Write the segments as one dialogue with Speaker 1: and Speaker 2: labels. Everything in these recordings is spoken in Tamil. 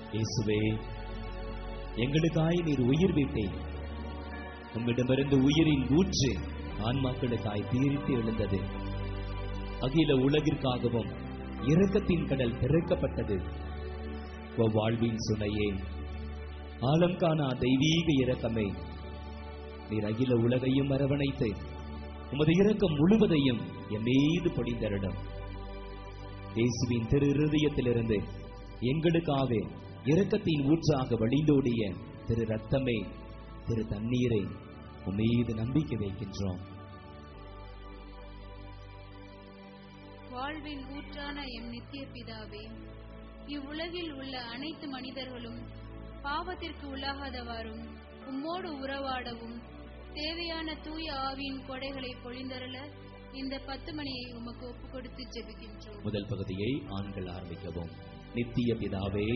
Speaker 1: இயேசுவே எங்களுக்காய் நீர் உயிர் விட்டேன் உம்மிடமிருந்து உயிரின் ஊற்று ஆன்மாக்களுக்காய் தீரித்து எழுந்தது அகில உலகிற்காகவும் இரக்கத்தின் கடல் திறக்கப்பட்டது ஓ வாழ்வின் சுனையே ஆலம் காணா தெய்வீக இரக்கமே நீர் அகில உலகையும் அரவணைத்து உமது இரக்கம் முழுவதையும் என் மீது பொழிந்தரிடம் இயேசுவின் திரு இருதயத்திலிருந்து எங்களுக்காக இரக்கத்தின் ஊற்றாக வழிந்தோடிய திரு ரத்தமே திரு தண்ணீரை உன் மீது நம்பிக்கை வைக்கின்றோம்
Speaker 2: வாழ்வின் ஊற்றான எம் நித்திய பிதாவே இவ்வுலகில் உள்ள அனைத்து மனிதர்களும் பாவத்திற்கு உள்ளாகாதவாறும் உம்மோடு உறவாடவும் தேவையான தூய ஆவியின் கொடைகளை பொழிந்தருள இந்த பத்து மணியை உமக்கு ஒப்புக் கொடுத்து ஜெபிக்கின்றோம்
Speaker 1: முதல் பகுதியை ஆண்கள் ஆரம்பிக்கவும் நித்திய பிதாவே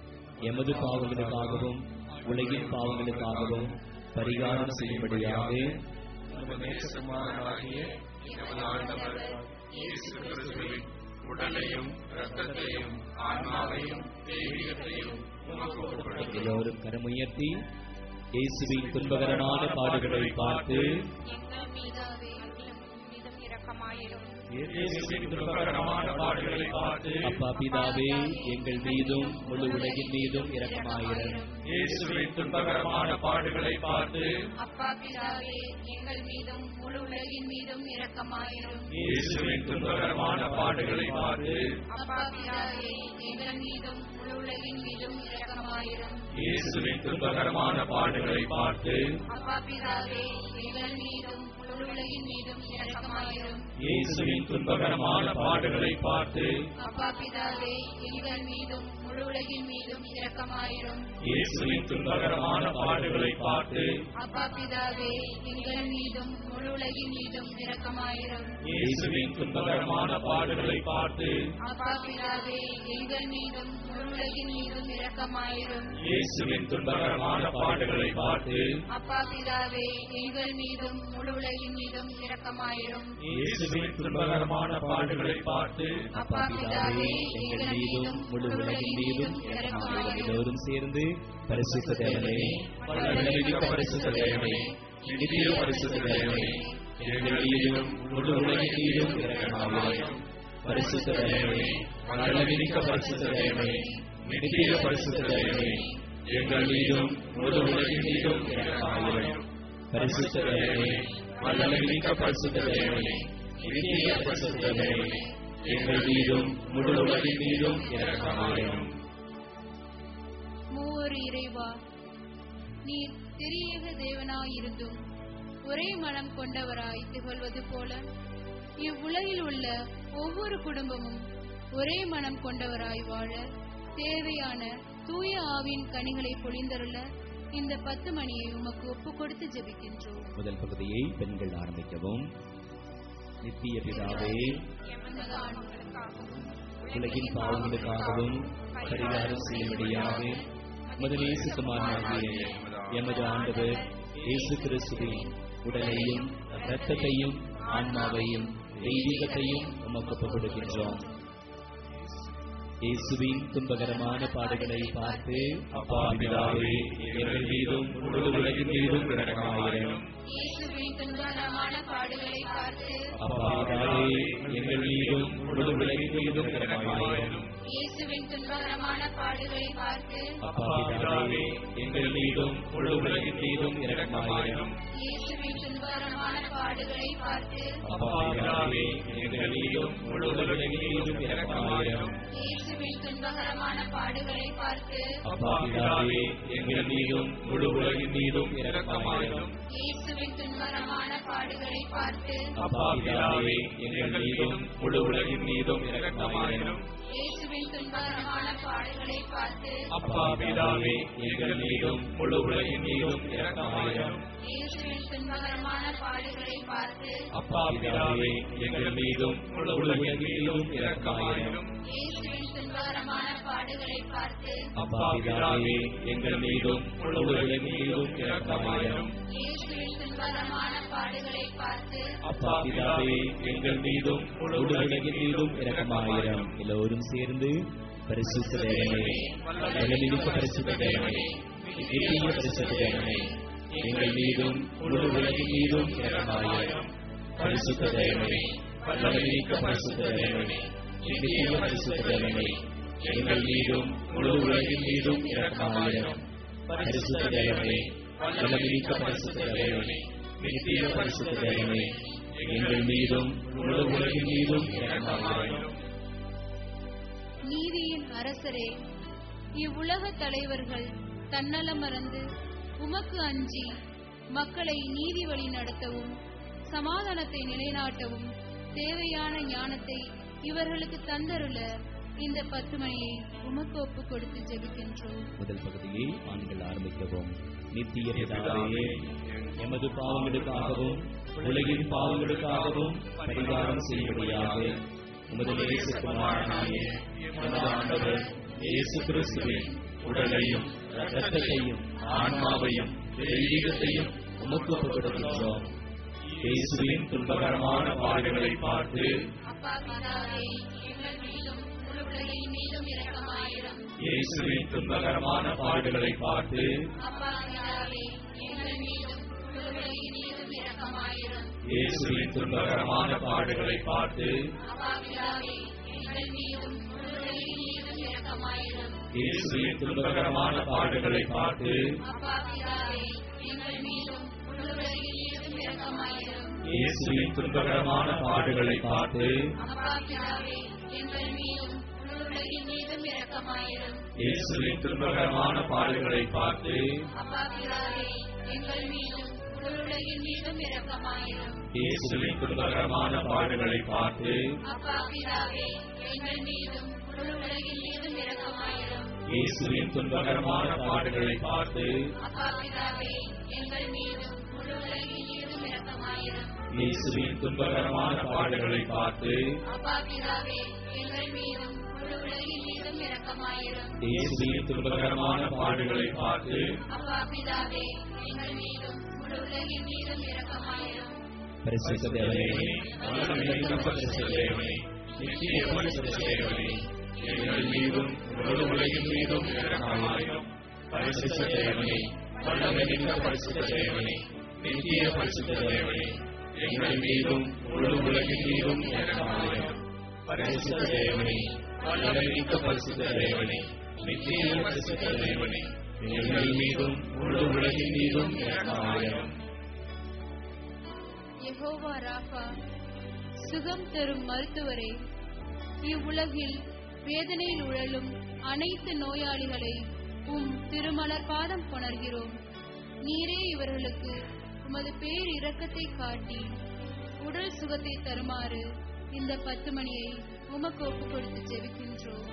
Speaker 1: எமது பாவங்களுக்காகவும் உலகின் பாவங்களுக்காகவும் பரிகாரம் செய்யும்படியாக
Speaker 3: உமது நேசகுமாரனாகிய எமது ஆண்டவர் இயேசு கிறிஸ்துவின் உடலையும் இரத்தத்தையும் ஆன்மாவையும் தெய்வீகத்தையும் உமக்கு ஒப்புக்கொடுக்கிறோம்.
Speaker 1: எல்லோரும் கரமுயர்த்தி இயேசுவின் துன்பகரமான பாடுகளை பார்த்து
Speaker 2: எங்கள் மீதாவே மீதும் இரக்கமாயிரும்
Speaker 3: இயேசுவின் துன்பகரமான பாடுகளை பார்த்து
Speaker 1: அப்பா பிதாவே எங்கள் மீதும் முழு உலகின் மீதும் இரக்கமாயிரம்
Speaker 3: இயேசுவின் துன்பகரமான பாடுகளை பார்த்து
Speaker 2: அப்பா பிதாவே எங்கள் மீதும் முழு உலகின் மீதும் இரக்கமாயிரும்
Speaker 3: இயேசுவின் துன்பகரமான பாடுகளை பார்த்து
Speaker 2: அப்பா பிதாவே எங்கள் மீதும் முழு உலகின் மீதும் இரக்கமாயிரும்
Speaker 3: இயேசுவின் துன்பகரமான பாடுகளை பார்த்து
Speaker 2: அப்பா பிதாவே எங்கள் மீதும் முழு உலகின் மீதும் இரக்கமாயிரும்
Speaker 3: இயேசுவின் துன்பகரமான பாடுகளை பார்த்து
Speaker 2: அப்பா பிதாவே எங்கள் மீதும் முழு உலகின் மீதும் இரக்கமாயிரும்
Speaker 3: இயேசுவின் துன்பகரமான பாடுகளை பார்த்து
Speaker 2: அப்பா பிதாவே எங்கள் மீதும் முழு உலகின் மீதும் இரக்கமாயிரும்
Speaker 3: இயேசுவின் துன்பகரமான பாடுகளை பார்த்து
Speaker 2: அப்பா பிதாவே எங்கள் மீதும் முழு உலகின் மீதும் இரக்கமாயிரும்
Speaker 3: இயேசுவின் துன்பகரமான பாடுகளை பார்த்து
Speaker 2: அப்பா பிதாவே எங்கள் மீதும் முழு உலகின் மீதும் இரக்கமாயிரும்
Speaker 3: இயேசுவின் துன்பகரமான பாடுகளை பார்த்து
Speaker 1: அப்பா பிதாவே எங்கள் மீதும் முழு உலகின் மீதும் இரக்கமாயிரம் எல்லோரும் சேர்ந்து பரிசுத்த தேவனே
Speaker 3: வல்லமைமிக்க பரிசுத்த தேவனே நித்திய பரிசுத்த தேவனே எங்கள் மீதும் முழு உலகின் மீதும் இரக்கமாயிரும் பரிசுத்த தேவனே வல்லமைமிக்க பரிசுத்த தேவனே நித்திய பரிசுத்த தேவனே எங்கள் மீதும் முழு உலகின் மீதும் இரக்கமாயிரும் பரிசுத்த தேவனே வல்லமைமிக்க பரிசுத்த தேவனே நித்திய பரிசுத்த தேவனே எங்கள் மீதும் முழு உலகின் மீதும் இரக்கமாயிரும்
Speaker 2: மூவர் இறைவா நீர் திரியேக தேவனாயிருந்தும் ஒரே மனம் கொண்டவராய் திகழ்வது போல இவ்வுலகில் உள்ள ஒவ்வொரு குடும்பமும் ஒரே மனம் கொண்டவராய் வாழ தேவையான தூய ஆவின் கனிகளை பொழிந்தருள இந்த பத்து மணியை உமக்கு ஒப்புக் கொடுத்து ஜெபிக்கின்றோம்
Speaker 1: முதல் பகுதியை பெண்கள் ஆரம்பிக்கவும் நித்திய பிதாவே
Speaker 2: எமது ஆண்களுக்காகவும்
Speaker 1: உலகின் பாவங்களுக்காகவும் பரிகாரம் செய்யும்படியாக உமது நேசுகுமாரனாகிய எமது ஆண்டவர் இயேசு கிறிஸ்துவின் உடலையும் இரத்தத்தையும் ஆன்மாவையும் தெய்வீகத்தையும் உமக்கு ஒப்புக் கொடுக்கின்றோம் இயேசுவின் துன்பகரமான பாடுகளை பார்த்து
Speaker 3: அப்பா பிதாவே எங்கள் மீதும் முழு உலகின் மீதும் இரக்கமாயிரும்
Speaker 2: இயேசுவின் துன்பகரமான பாடுகளை பார்த்து
Speaker 1: அப்பா பிதாவே எங்கள் மீதும் முழு உலகின் மீதும் இரக்கமாயிரும்
Speaker 2: இயேசுவின் துன்பகரமான பாடுகளை பார்த்து
Speaker 1: அப்பா பிதாவே எங்கள் மீதும் முழு உலகின் மீதும் இரக்கமாயிரும்
Speaker 2: இயேசுவின் துன்பகரமான பாடுகளை பார்த்து
Speaker 1: அப்பா பிதாவே எங்கள் மீதும் முழு உலகின் மீதும் இரக்கமாயிரும்
Speaker 2: இயேசுவின் துன்பகரமான பாடுகளை பார்த்து
Speaker 1: அப்பா பிதாவே எங்கள் மீதும் முழு உலகின் மீதும் இரக்கமாயிரும்
Speaker 2: இயேசுவின் துன்பகரமான பாடுகளை பார்த்து
Speaker 1: அப்பா பிதாவே எங்கள் மீதும் முழு உலகின் மீதும் இரக்கமாயிரும்
Speaker 2: இயேசுவின் துன்பகரமான பாடுகளை பார்த்து
Speaker 1: அப்பா பிதாவே எங்கள் மீதும் முழு உலகின் மீதும் இரக்கமாயிரும்
Speaker 2: இயேசுவின் துன்பகரமான பாடுகளை பார்த்து
Speaker 1: அப்பா பிதாவே எங்கள் மீதும் முழு உலகின் மீதும் இரக்கமாயிரும்
Speaker 2: இயேசுவின் துன்பகரமான பாடுகளை பார்த்து
Speaker 1: அப்பா பிதாவே எங்கள் மீதும் முழு உலகின் மீதும் இரக்கமாயிரும்
Speaker 2: இயேசுவின் துன்பகரமான பாடுகளை பார்த்து
Speaker 1: அப்பா பிதாவே எங்கள் மீதும் முழு உலகின் மீதும் இரக்கமாயிரும் எல்லோரும் சேர்ந்து பரிசுத்த தேவனே வல்லமிக்க பரிசுத்த தேவனே நித்திய பரிசுத்த தேவனே எங்கள் மீதும் முழு உலகின் மீதும் இரக்கமாயிரம் பரிசுத்த தேவனே வல்லமிக்க பரிசுத்த தேவனே நித்திய பரிசுத்த தேவனே எங்கள் மீதும் முழு உலகின் மீதும் இரக்கமாயிரம் பரிசுத்த தேவனே வல்லமிக்க பரிசுத்த தேவனே நித்திய பரிசுத்த தேவனே எங்கள் மீதும் முழு உலகின் மீதும் இரக்கமாயிரம்
Speaker 2: நீதியின் அரசரே இவ்வுலக தலைவர்கள் தன்னலம் மறந்து உமக்கு அஞ்சி மக்களை நீதி வழி நடத்தவும் சமாதானத்தை நிலைநாட்டவும் தேவையான ஞானத்தை இவர்களுக்கு தந்தருள இந்த பத்து மணியை உமக்கு ஒப்பு கொடுத்து ஜெபிக்கின்றோம்
Speaker 1: முதல் பகுதியை ஆண்கள் ஆரம்பிக்கவும் நித்திய பிதாவே எமது பாவங்களுக்காகவும் உலகின் பாவங்களுக்காகவும் பரிகாரம் செய்யும்படியாக உமது நேசகுமாரனாகிய எமது ஆண்டவர் இயேசு கிறிஸ்துவின் உடலையும் இரத்தத்தையும் ஆன்மாவையும் தெய்வீகத்தையும் உமக்கு ஒப்புக் கொடுக்கின்றோம் இயேசுவின் துன்பகரமான பாடுகளை பார்த்து
Speaker 2: அப்பா பிதாவே எங்கள் மீதும் முழு உலகின் மீதும் இரக்கமாயிரம்
Speaker 1: இயேசுவின் துன்பகரமான பாடுகளை பார்த்து
Speaker 2: அப்பா பிதாவே எங்கள் மீதும் முழு உலகின் மீதும் இரக்கமாயிரம்
Speaker 1: இயேசுவின் துன்பகரமான பாடுகளை பார்த்து
Speaker 2: அப்பா பிதாவே எங்கள் மீதும் முழு உலகின் மீதும் இரக்கமாயிரம்
Speaker 1: இயேசுவின் துன்பகரமான பாடுகளை பார்த்து
Speaker 2: அப்பா பிதாவே எங்கள் மீதும் முழு உலகின் மீதும் இரக்கமாயிரம்
Speaker 1: இயேசுவின் துன்பகரமான பாடுகளை பார்த்து
Speaker 2: அப்பா பிதாவே எங்கள் மீதும் முழு உலகின் மீதும் இரக்கமாயிரம்
Speaker 1: இயேசுவின் துன்பகரமான பாடுகளை பார்த்து
Speaker 2: அப்பா பிதாவே எங்கள் மீதும் முழு உலகின் மீதும் இரக்கமாயிரம்
Speaker 1: இயேசுவின் துன்பகரமான பாடுகளை பார்த்து
Speaker 2: அப்பா பிதாவே எங்கள் மீதும் முழு உலகின் மீதும் இரக்கமாயிரம்
Speaker 1: இயேசுவின் துன்பகரமான பாடுகளை பார்த்து
Speaker 2: அப்பா பிதாவே எங்கள் மீதும் முழு உலகின் மீதும் இரக்கமாயிரம்
Speaker 1: இயேசுவின் துன்பகரமான பாடுகளை பார்த்து
Speaker 2: அப்பா பிதாவே எங்கள் மீதும் முழு உலகின் மீதும் இரக்கமாயிரம்
Speaker 1: இயேசுவின் துன்பகரமான பாடுகளை பார்த்து
Speaker 2: அப்பா பிதாவே எங்கள் மீதும் முழு உலகின் மீதும் இரக்கமாயிரம்
Speaker 1: பரிசுத்த தேவனே வல்லமையுள்ள பரிசுத்த தேவனே நித்திய பரிசுத்த தேவனே எங்கள் மீதும் முழு உலகின் மீதும் இரக்கமாயிரும் பரிசுத்த தேவனே வல்லமையுள்ள பரிசுத்த தேவனே நித்திய பரிசுத்த தேவனே எங்கள் மீதும் முழு உலகின் மீதும் இரக்கமாயிரும் பரிசுத்த தேவனே வல்லமையுள்ள பரிசுத்த தேவனே நித்திய பரிசுத்த தேவனே எங்கள் மீதும் முழு உலகின் மீதும் இரக்கமாயிரும்
Speaker 2: யெகோவா ராஃபா சுகம் தரும் மருத்துவரே இவ்வுலகில் வேதனையில் உழலும் அனைத்து நோயாளிகளை உம் திருமலர் பாதம் கொணர்கிறோம் நீரே இவர்களுக்கு உமது பேர் இரக்கத்தை காட்டி உடல் சுகத்தை தருமாறு இந்த பத்து மணியை உமக்கு ஒப்புக் கொடுத்து ஜெபிக்கின்றோம்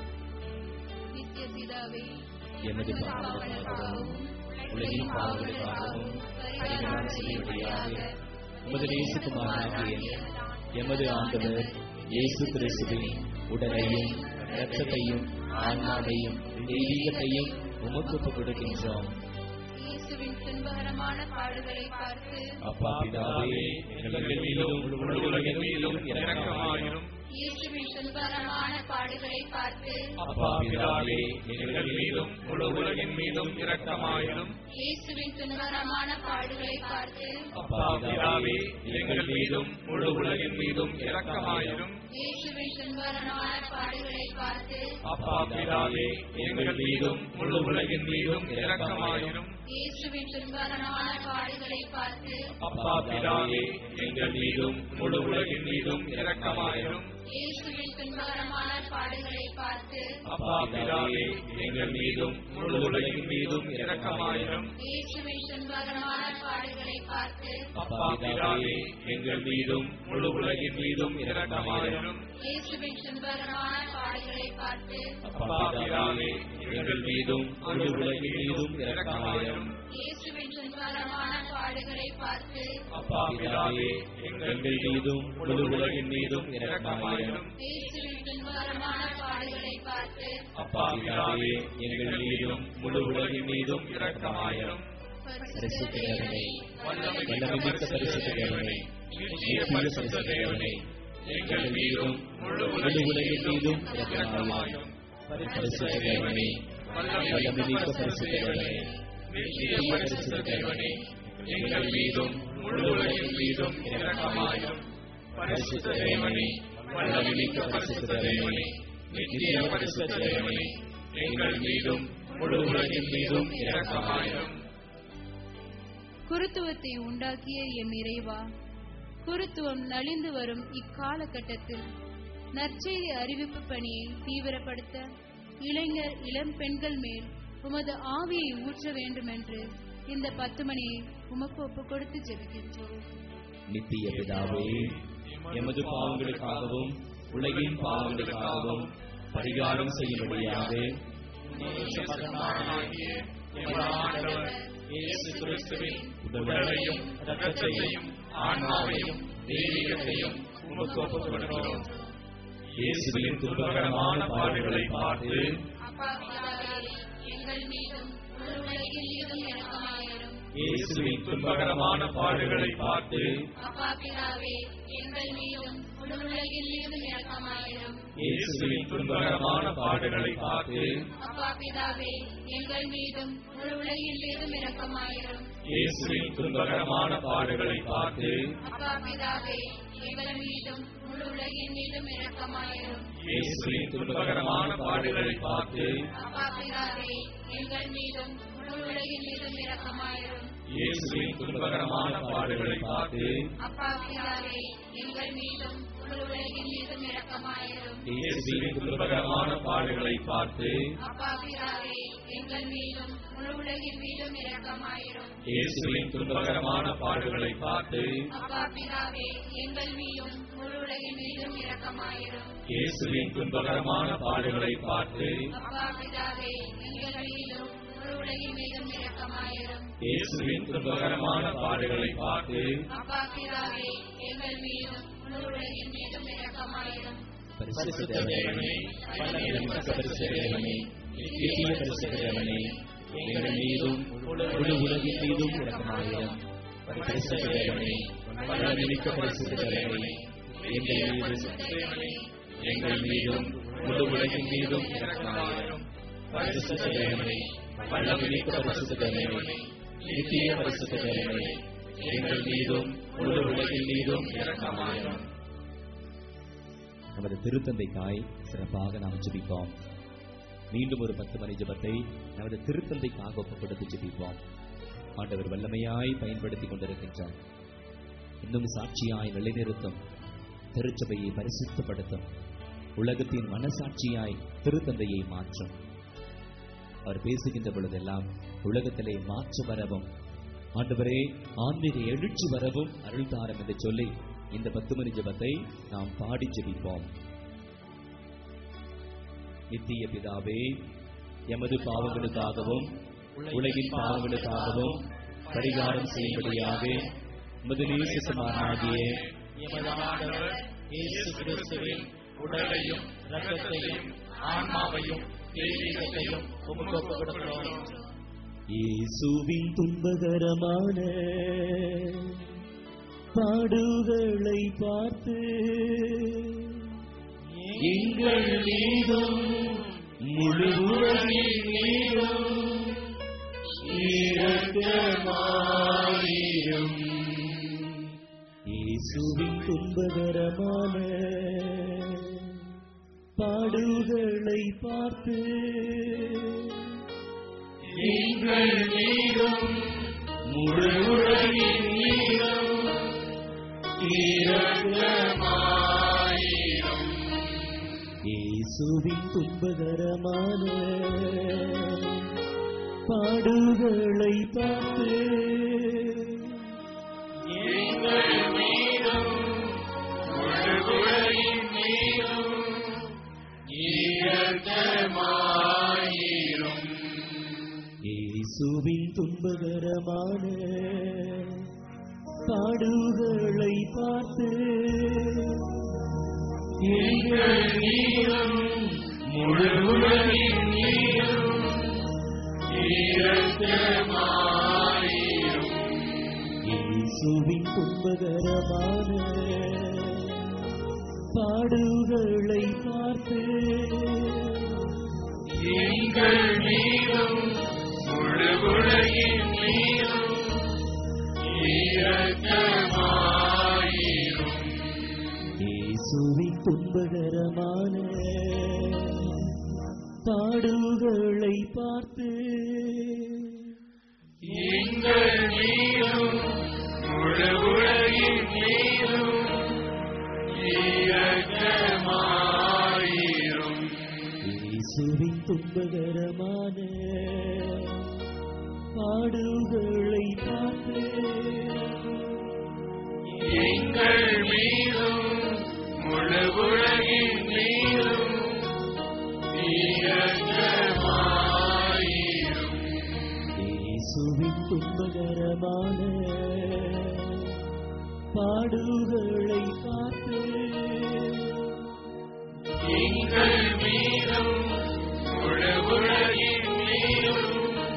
Speaker 2: நித்திய பிதாவே
Speaker 1: எமது பாவங்களுக்காகவும் உலகின் பாவங்களுக்காகவும் பரிகாரம் செய்யும்படியாக உமது நேசகுமாரனாகிய எமது ஆண்டவர் இயேசு கிறிஸ்துவின் உடலையும் இரத்தத்தையும் ஆன்மாவையும் தெய்வீகத்தையும் உமக்கு ஒப்புக் கொடுக்கின்றோம்
Speaker 2: இயேசுவின் துன்பகரமான பாடுகளை பார்த்து
Speaker 1: அப்பா பிதாவே எங்கள் மீதும் முழு உலகின் மீதும் இரக்கமாயிரும்
Speaker 2: இயேசுவின் துன்பகரமான பாடுகளை பார்த்து
Speaker 1: அப்பா பிதாவே எங்கள் மீதும் முழு உலகின் மீதும் இரக்கமாயிரும்
Speaker 2: இயேசுவின் துன்பகரமான பாடுகளை பார்த்து
Speaker 1: அப்பா பிதாவே எங்கள் மீதும் முழு உலகின் மீதும் இரக்கமாயிரும்
Speaker 2: இயேசுவின் துன்பகரமான பாடுகளை பார்த்து
Speaker 1: அப்பா பிதாவே எங்கள் மீதும் முழு உலகின் மீதும் இரக்கமாயிரும்
Speaker 2: இயேசுவின் துன்பகரமான பாடுகளை பார்த்து
Speaker 1: அப்பா பிதாவே எங்கள் மீதும் முழு உலகின் மீதும் இரக்கமாயிரும்
Speaker 2: இயேசுவின் துன்பகரமான பாடுகளை பார்த்து
Speaker 1: அப்பா பிதாவே எங்கள் மீதும் முழு உலகின் மீதும் இரக்கமாயிரும்
Speaker 2: இயேசுவின் துன்பகரமான பாடுகளை பார்த்து
Speaker 1: அப்பா பிதாவே எங்கள் மீதும் முழு உலகின் மீதும் இரக்கமாயிரும்
Speaker 2: இயேசுவின் துன்பகரமான பாடுகளை பார்த்து
Speaker 1: அப்பா பிதாவே எங்கள் மீதும் முழு உலகின் மீதும் இரக்கமாயிரும்
Speaker 2: இயேசுவின் துன்பகரமான பாடுகளை பார்த்து
Speaker 1: அப்பா பிதாவே எங்கள் மீதும் முழு உலகின் மீதும் இரக்கமாயிரும்
Speaker 2: இயேசுவின் துன்பகரமான பாடுகளை பார்த்து
Speaker 1: அப்பா பிதாவே எங்கள் மீதும் முழு உலகின் மீதும் இரக்கமாயிரும் பரிசுத்த தேவனே வல்லமைமிக்க பரிசுத்த தேவனே நித்திய பரிசுத்த தேவனே எங்கள் மீதும் முழு உலகின் மீதும் இரக்கமாயிரும் பரிசுத்த தேவனே வல்லமிக்க பரிசுத்த தேவனே நித்திய பரிசுத்த தேவனே எங்கள் மீதும் முழு உலகின் மீதும் இரக்கமாயும் பரிசுத்த தேவனே வல்லமிக்க பரிசுத்த தேவனே நித்திய பரிசுத்த தேவனே எங்கள் மீதும் முழு உலகின் மீதும் இரக்கமாயும்
Speaker 2: குருத்துவத்தை உண்டாக்கிய என் இறைவா குருத்துவம் நலிந்து வரும் இக்காலகட்டத்தில் நற்செய்தி அறிவிப்பு பணியை தீவிரப்படுத்த இளைஞர் இளம் பெண்கள் மேல் உமது ஆவியை ஊற்ற வேண்டும் என்று இந்த பத்து மணியை உமக்கு ஒப்புக் கொடுத்து ஜெபிக்கின்றோம்
Speaker 1: நித்திய பிதாவே எமது பாவங்களுக்காகவும் உலகின் பாவங்களுக்காகவும் பரிகாரம் செய்யும்படியாக இயேசு கிறிஸ்துவின் உடலையும் இரத்தத்தையும் ஆன்மாவையும் தெய்வீகத்தையும் உமக்கு ஒப்புக் கொடுக்கிறோம் இயேசுவின் துன்பகரமான பாடுகளை பார்த்து
Speaker 2: எங்கள் மீதும் உலகின் மீதும் இரக்கமாயிரும்
Speaker 1: இயேசுவின் துன்பகரமான பாடுகளை பார்த்து
Speaker 2: அப்பா பிதாவே எங்கள் மீதும் உலகின் மீதும் இரக்கமாயிரும்
Speaker 1: இயேசுவின் துன்பகரமான பாடுகளை பார்த்து
Speaker 2: அப்பா பிதாவே எங்கள் மீதும் உலகின் மீதும் இரக்கமாயிரும்
Speaker 1: இயேசுவின் துன்பகரமான பாடுகளை பார்த்து
Speaker 2: அப்பா பிதாவே எங்கள் மீதும் உலகின் மீதும் இரக்கமாயிரும்
Speaker 1: இயேசுவின் துன்பகரமான பாடுகளை பார்த்து
Speaker 2: அப்பா பிதாவே எங்கள் மீதும் உலகின் மீதும் இரக்கமாயிரும்
Speaker 1: இயேசுவின் துன்பகரமான பாடுகளை பார்த்து
Speaker 2: அப்பா பிதாவே எங்கள் மீதும் உலகின் மீதும் இரக்கமாயிரும்
Speaker 1: இயேசுவின் துன்பகரமான பாடுகளை பார்த்து
Speaker 2: அப்பா பிதாவே எங்கள் மீதும் உலகின் மீதும் இரக்கமாயிரும்
Speaker 1: இயேசுவின் துன்பகரமான பாடுகளை பார்த்து
Speaker 2: அப்பா பிதாவே எங்கள் மீதும் உலகின் மீதும் இரக்கமாயிரும்
Speaker 1: இயேசுவின் துன்பகரமான பாடுகளை பார்த்து
Speaker 2: அப்பா பிதாவே எங்கள் மீதும் உலகின் மீதும் இரக்கமாயிரும்
Speaker 1: இயேசுவின் துன்பகரமான பாடுகளை பார்த்து
Speaker 2: அப்பா பிதாவே எங்கள் மீதும் உலகின் மீதும் இரக்கமாயிரும்
Speaker 1: பரிசுத்த தேவனே வல்லமையுள்ள பரிசுத்த தேவனே நித்திய பரிசுத்த தேவனே எங்கள் மீதும் முழு உலகின் மீதும் இரக்கமாயிரம் பரிசுத்த தேவனே வல்லமைமிக்க பரிசுத்த தேவனே எங்கள் மீதும் எங்கள் மீதும் முழு உலகின் மீதும் இரக்கமாயிரம் பரிசுத்த தேவனே வல்லமைமிக்க பரிசுத்த தேவனே நித்திய பரிசுத்த தேவனே எங்கள் மீதும் முழு உலகின் மீதும் இரக்கமாயிரம்
Speaker 4: நமது திருத்தந்தைக்காய் சிறப்பாக நாம் ஜெபிப்போம் மீண்டும் ஒரு பத்து மணி ஜெபத்தை நமது திருத்தந்தைக்காக ஒப்புக்கொடுத்து ஜெபிப்போம் ஆண்டவர் வல்லமையாய் பயன்படுத்திக் கொண்டிருக்கின்றார் இன்னும் சாட்சியாய் நிலைநிறுத்தும் திருச்சபையை பரிசுத்தப்படுத்தும் உலகத்தின் மனசாட்சியாய் திருத்தந்தையை மாற்றும் அவர் பேசுகின்ற பொழுதெல்லாம் உலகத்திலே மாற்று வரவும் ஆண்டவரே ஆன்மீக எழுச்சி வரவும் அருள் தாரம் என்று சொல்லி இந்த பத்து மணி ஜெபத்தை நாம் பாடி ஜெபிப்போம் நித்திய பிதாவே எமது பாவங்களுக்காகவும் உலகின் பாவங்களுக்காகவும் பரிகாரம் செய்யும்படியாக உமது நேசமானாகிய
Speaker 1: எமது ஆண்டவர் இயேசு கிறிஸ்துவின் உடலையும் இரத்தத்தையும் ஆன்மாவையும் தெய்வீகத்தையும் உமக்கு ஒப்புக் கொடுக்கிறோம்
Speaker 4: இயேசுவின் துன்பகரமான பாடுகளை பார்த்து எங்கள் மீதும் முழு உலகின் மீதும் இரக்கமாயிரும் இயேசுவின் துன்பகரமான பாடுகளை பார்த்து எங்கள் மீதும் முழு உலகின் மீதும் இரக்கமாயிரும் இயேசுவின் துன்பகரமான பாடுகளை பார்த்து எங்கள் மீதும் முழு உலகின் மீதும் இரக்கமாயிரும் இயேசுவின் துன்பகரமான பாடுகளை பார்த்து எங்கள் மீதும் முழு உலகின் மீதும் இரக்கமாயிரும் இயேசுவின் துன்பகரமான பாடுகளை பார்த்து
Speaker 3: எங்கள் மீதும் முழு உலகின் மீதும் இரக்கமாயிரும்
Speaker 1: இயேசுவின் துன்பகரமான பாடுகளை பார்த்து
Speaker 3: எங்கள் மீதும் முழு உலகின் மீதும் இரக்கமாயிரும்
Speaker 1: இயேசுவின் துன்பகரமான பாடுகளை பார்த்து
Speaker 3: எங்கள் மீதும் முழு உலகின் மீதும் இரக்கமாயிரும்
Speaker 1: இயேசுவின் துன்பகரமான பாடுகளை பார்த்து
Speaker 3: எங்கள் மீதும் முழு உலகின் மீதும்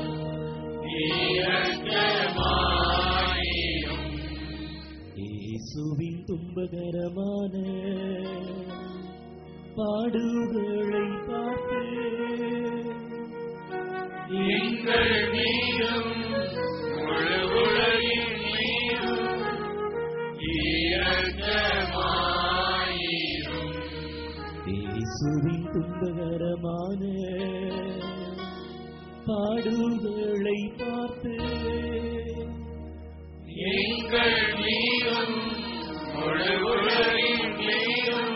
Speaker 3: இரக்கமாயிரும்
Speaker 1: இயேசுவின் துன்பகரமான பாடுகளை பார்த்து
Speaker 3: எங்கள் மீதும் முழு உலகின் மீதும் இரக்கமாயிரும்
Speaker 1: இயேசுவின் துன்பகரமான பாடுகளை பார்த்து
Speaker 3: எங்கள் மீதும் முழு உலகின் மீதும்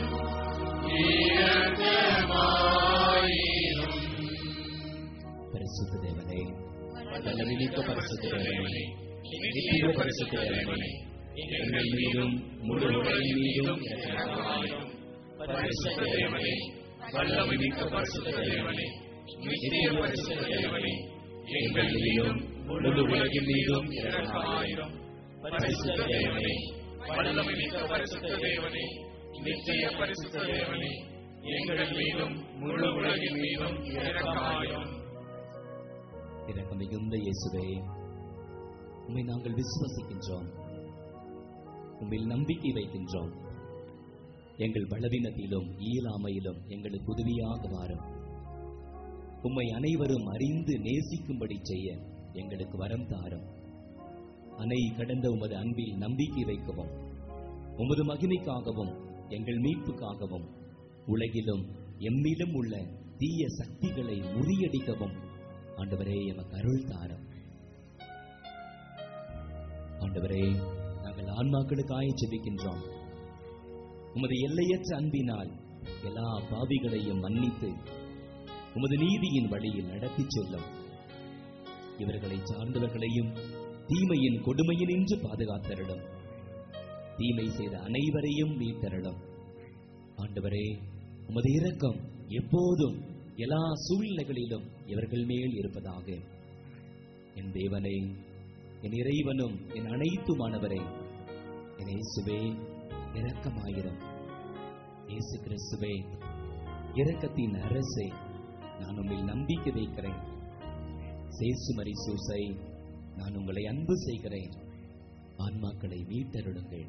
Speaker 3: இரக்கமாயிரும்
Speaker 4: பரிசுத்த தேவனே
Speaker 1: வல்லமிக்க பரிசுத்த தேவனே, நித்திய பரிசுத்த தேவனே, எங்கள் மீதும் முழு உலகின் மீதும் இரக்கமாயிரும். பரிசுத்த தேவனே, வல்லமிக்க பரிசுத்த தேவனே, நித்திய பரிசுத்த தேவனே, எங்கள் மீதும் முழு உலகின் மீதும் இரக்கமாயிரும். பரிசுத்த தேவனே, வல்லமிக்க பரிசுத்த தேவனே, நித்திய பரிசுத்த தேவனே, எங்கள் மீதும் முழு உலகின் மீதும் இரக்கமாயிரும்.
Speaker 4: இரக்கம் மிகுந்த இயேசுவே உம்மை நாங்கள் விசுவசிக்கின்றோம் உம்மில் நம்பிக்கை வைக்கின்றோம் எங்கள் பலவீனத்திலும் இயலாமையிலும் எங்களுக்கு உதவியாக வாரும் உம்மை அனைவரும் அறிந்து நேசிக்கும்படி செய்ய எங்களுக்கு வரம் தாரும் அணை கடந்த உமது அன்பில் நம்பிக்கை வைக்கவும் உமது மகிமைக்காகவும் எங்கள் மீட்புக்காகவும் உலகிலும் எம்மிலும் உள்ள தீய சக்திகளை முறியடிக்கவும் ஆண்டவரே எமக்கு அருள் தாரும் ஆண்டவரே நாங்கள் ஆன்மாக்களுக்காய் ஜெபிக்கின்றோம் உமது எல்லையற்ற அன்பினால் எல்லா பாவிகளையும் மன்னித்து உமது நீதியின் வழியில் நடத்திச் செல்லும் இவர்களை சார்ந்தவர்களையும் தீமையின் கொடுமையினின்று பாதுகாத்தருளும் தீமை செய்த அனைவரையும் மீட்டருளும் ஆண்டவரே உமது இரக்கம் எப்போதும் எல்லா சூழ்நிலைகளிலும் இவர்கள் மேல் இருப்பதாக என் தேவனே என் இறைவனும் என் அனைத்துமானவரே என் இயேசுவே இரக்கமாயிரும் இயேசு கிறிஸ்துவே இரக்கத்தின் அரசே நான் உம்மில் நம்பிக்கை வைக்கிறேன் சேசுமரி சூசை நான் உங்களை அன்பு செய்கிறேன் ஆன்மாக்களை மீட்டருளுங்கள்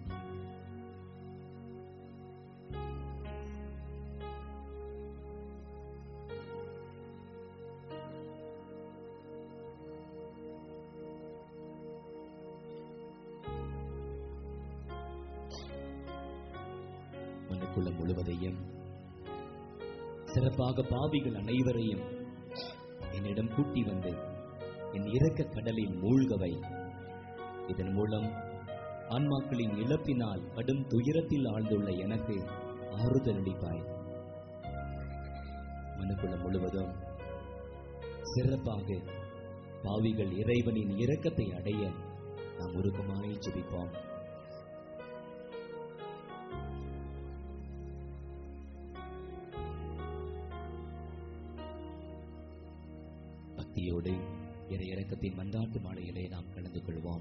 Speaker 4: மனுக்குளம் முழுவதையும் சிறப்பாக பாவிகள் அனைவரையும் என்னிடம் கூட்டி வந்து என் இரக்க கடலில் மூழ்கவை இதன் மூலம் ஆன்மாக்களின் இழப்பினால் கடும் துயரத்தில் ஆழ்ந்துள்ள எனக்கு ஆறுதல் அளிப்பாய் மனுக்குளம் முழுவதும் சிறப்பாக பாவிகள் இறைவனின் இரக்கத்தை அடைய நாம் உருக்கமாய் ஜெபிப்போம் பக்தியோடு இறை இறக்கத்தின் மன்றாட்டு மாலையிலே நாம் கலந்து கொள்வோம்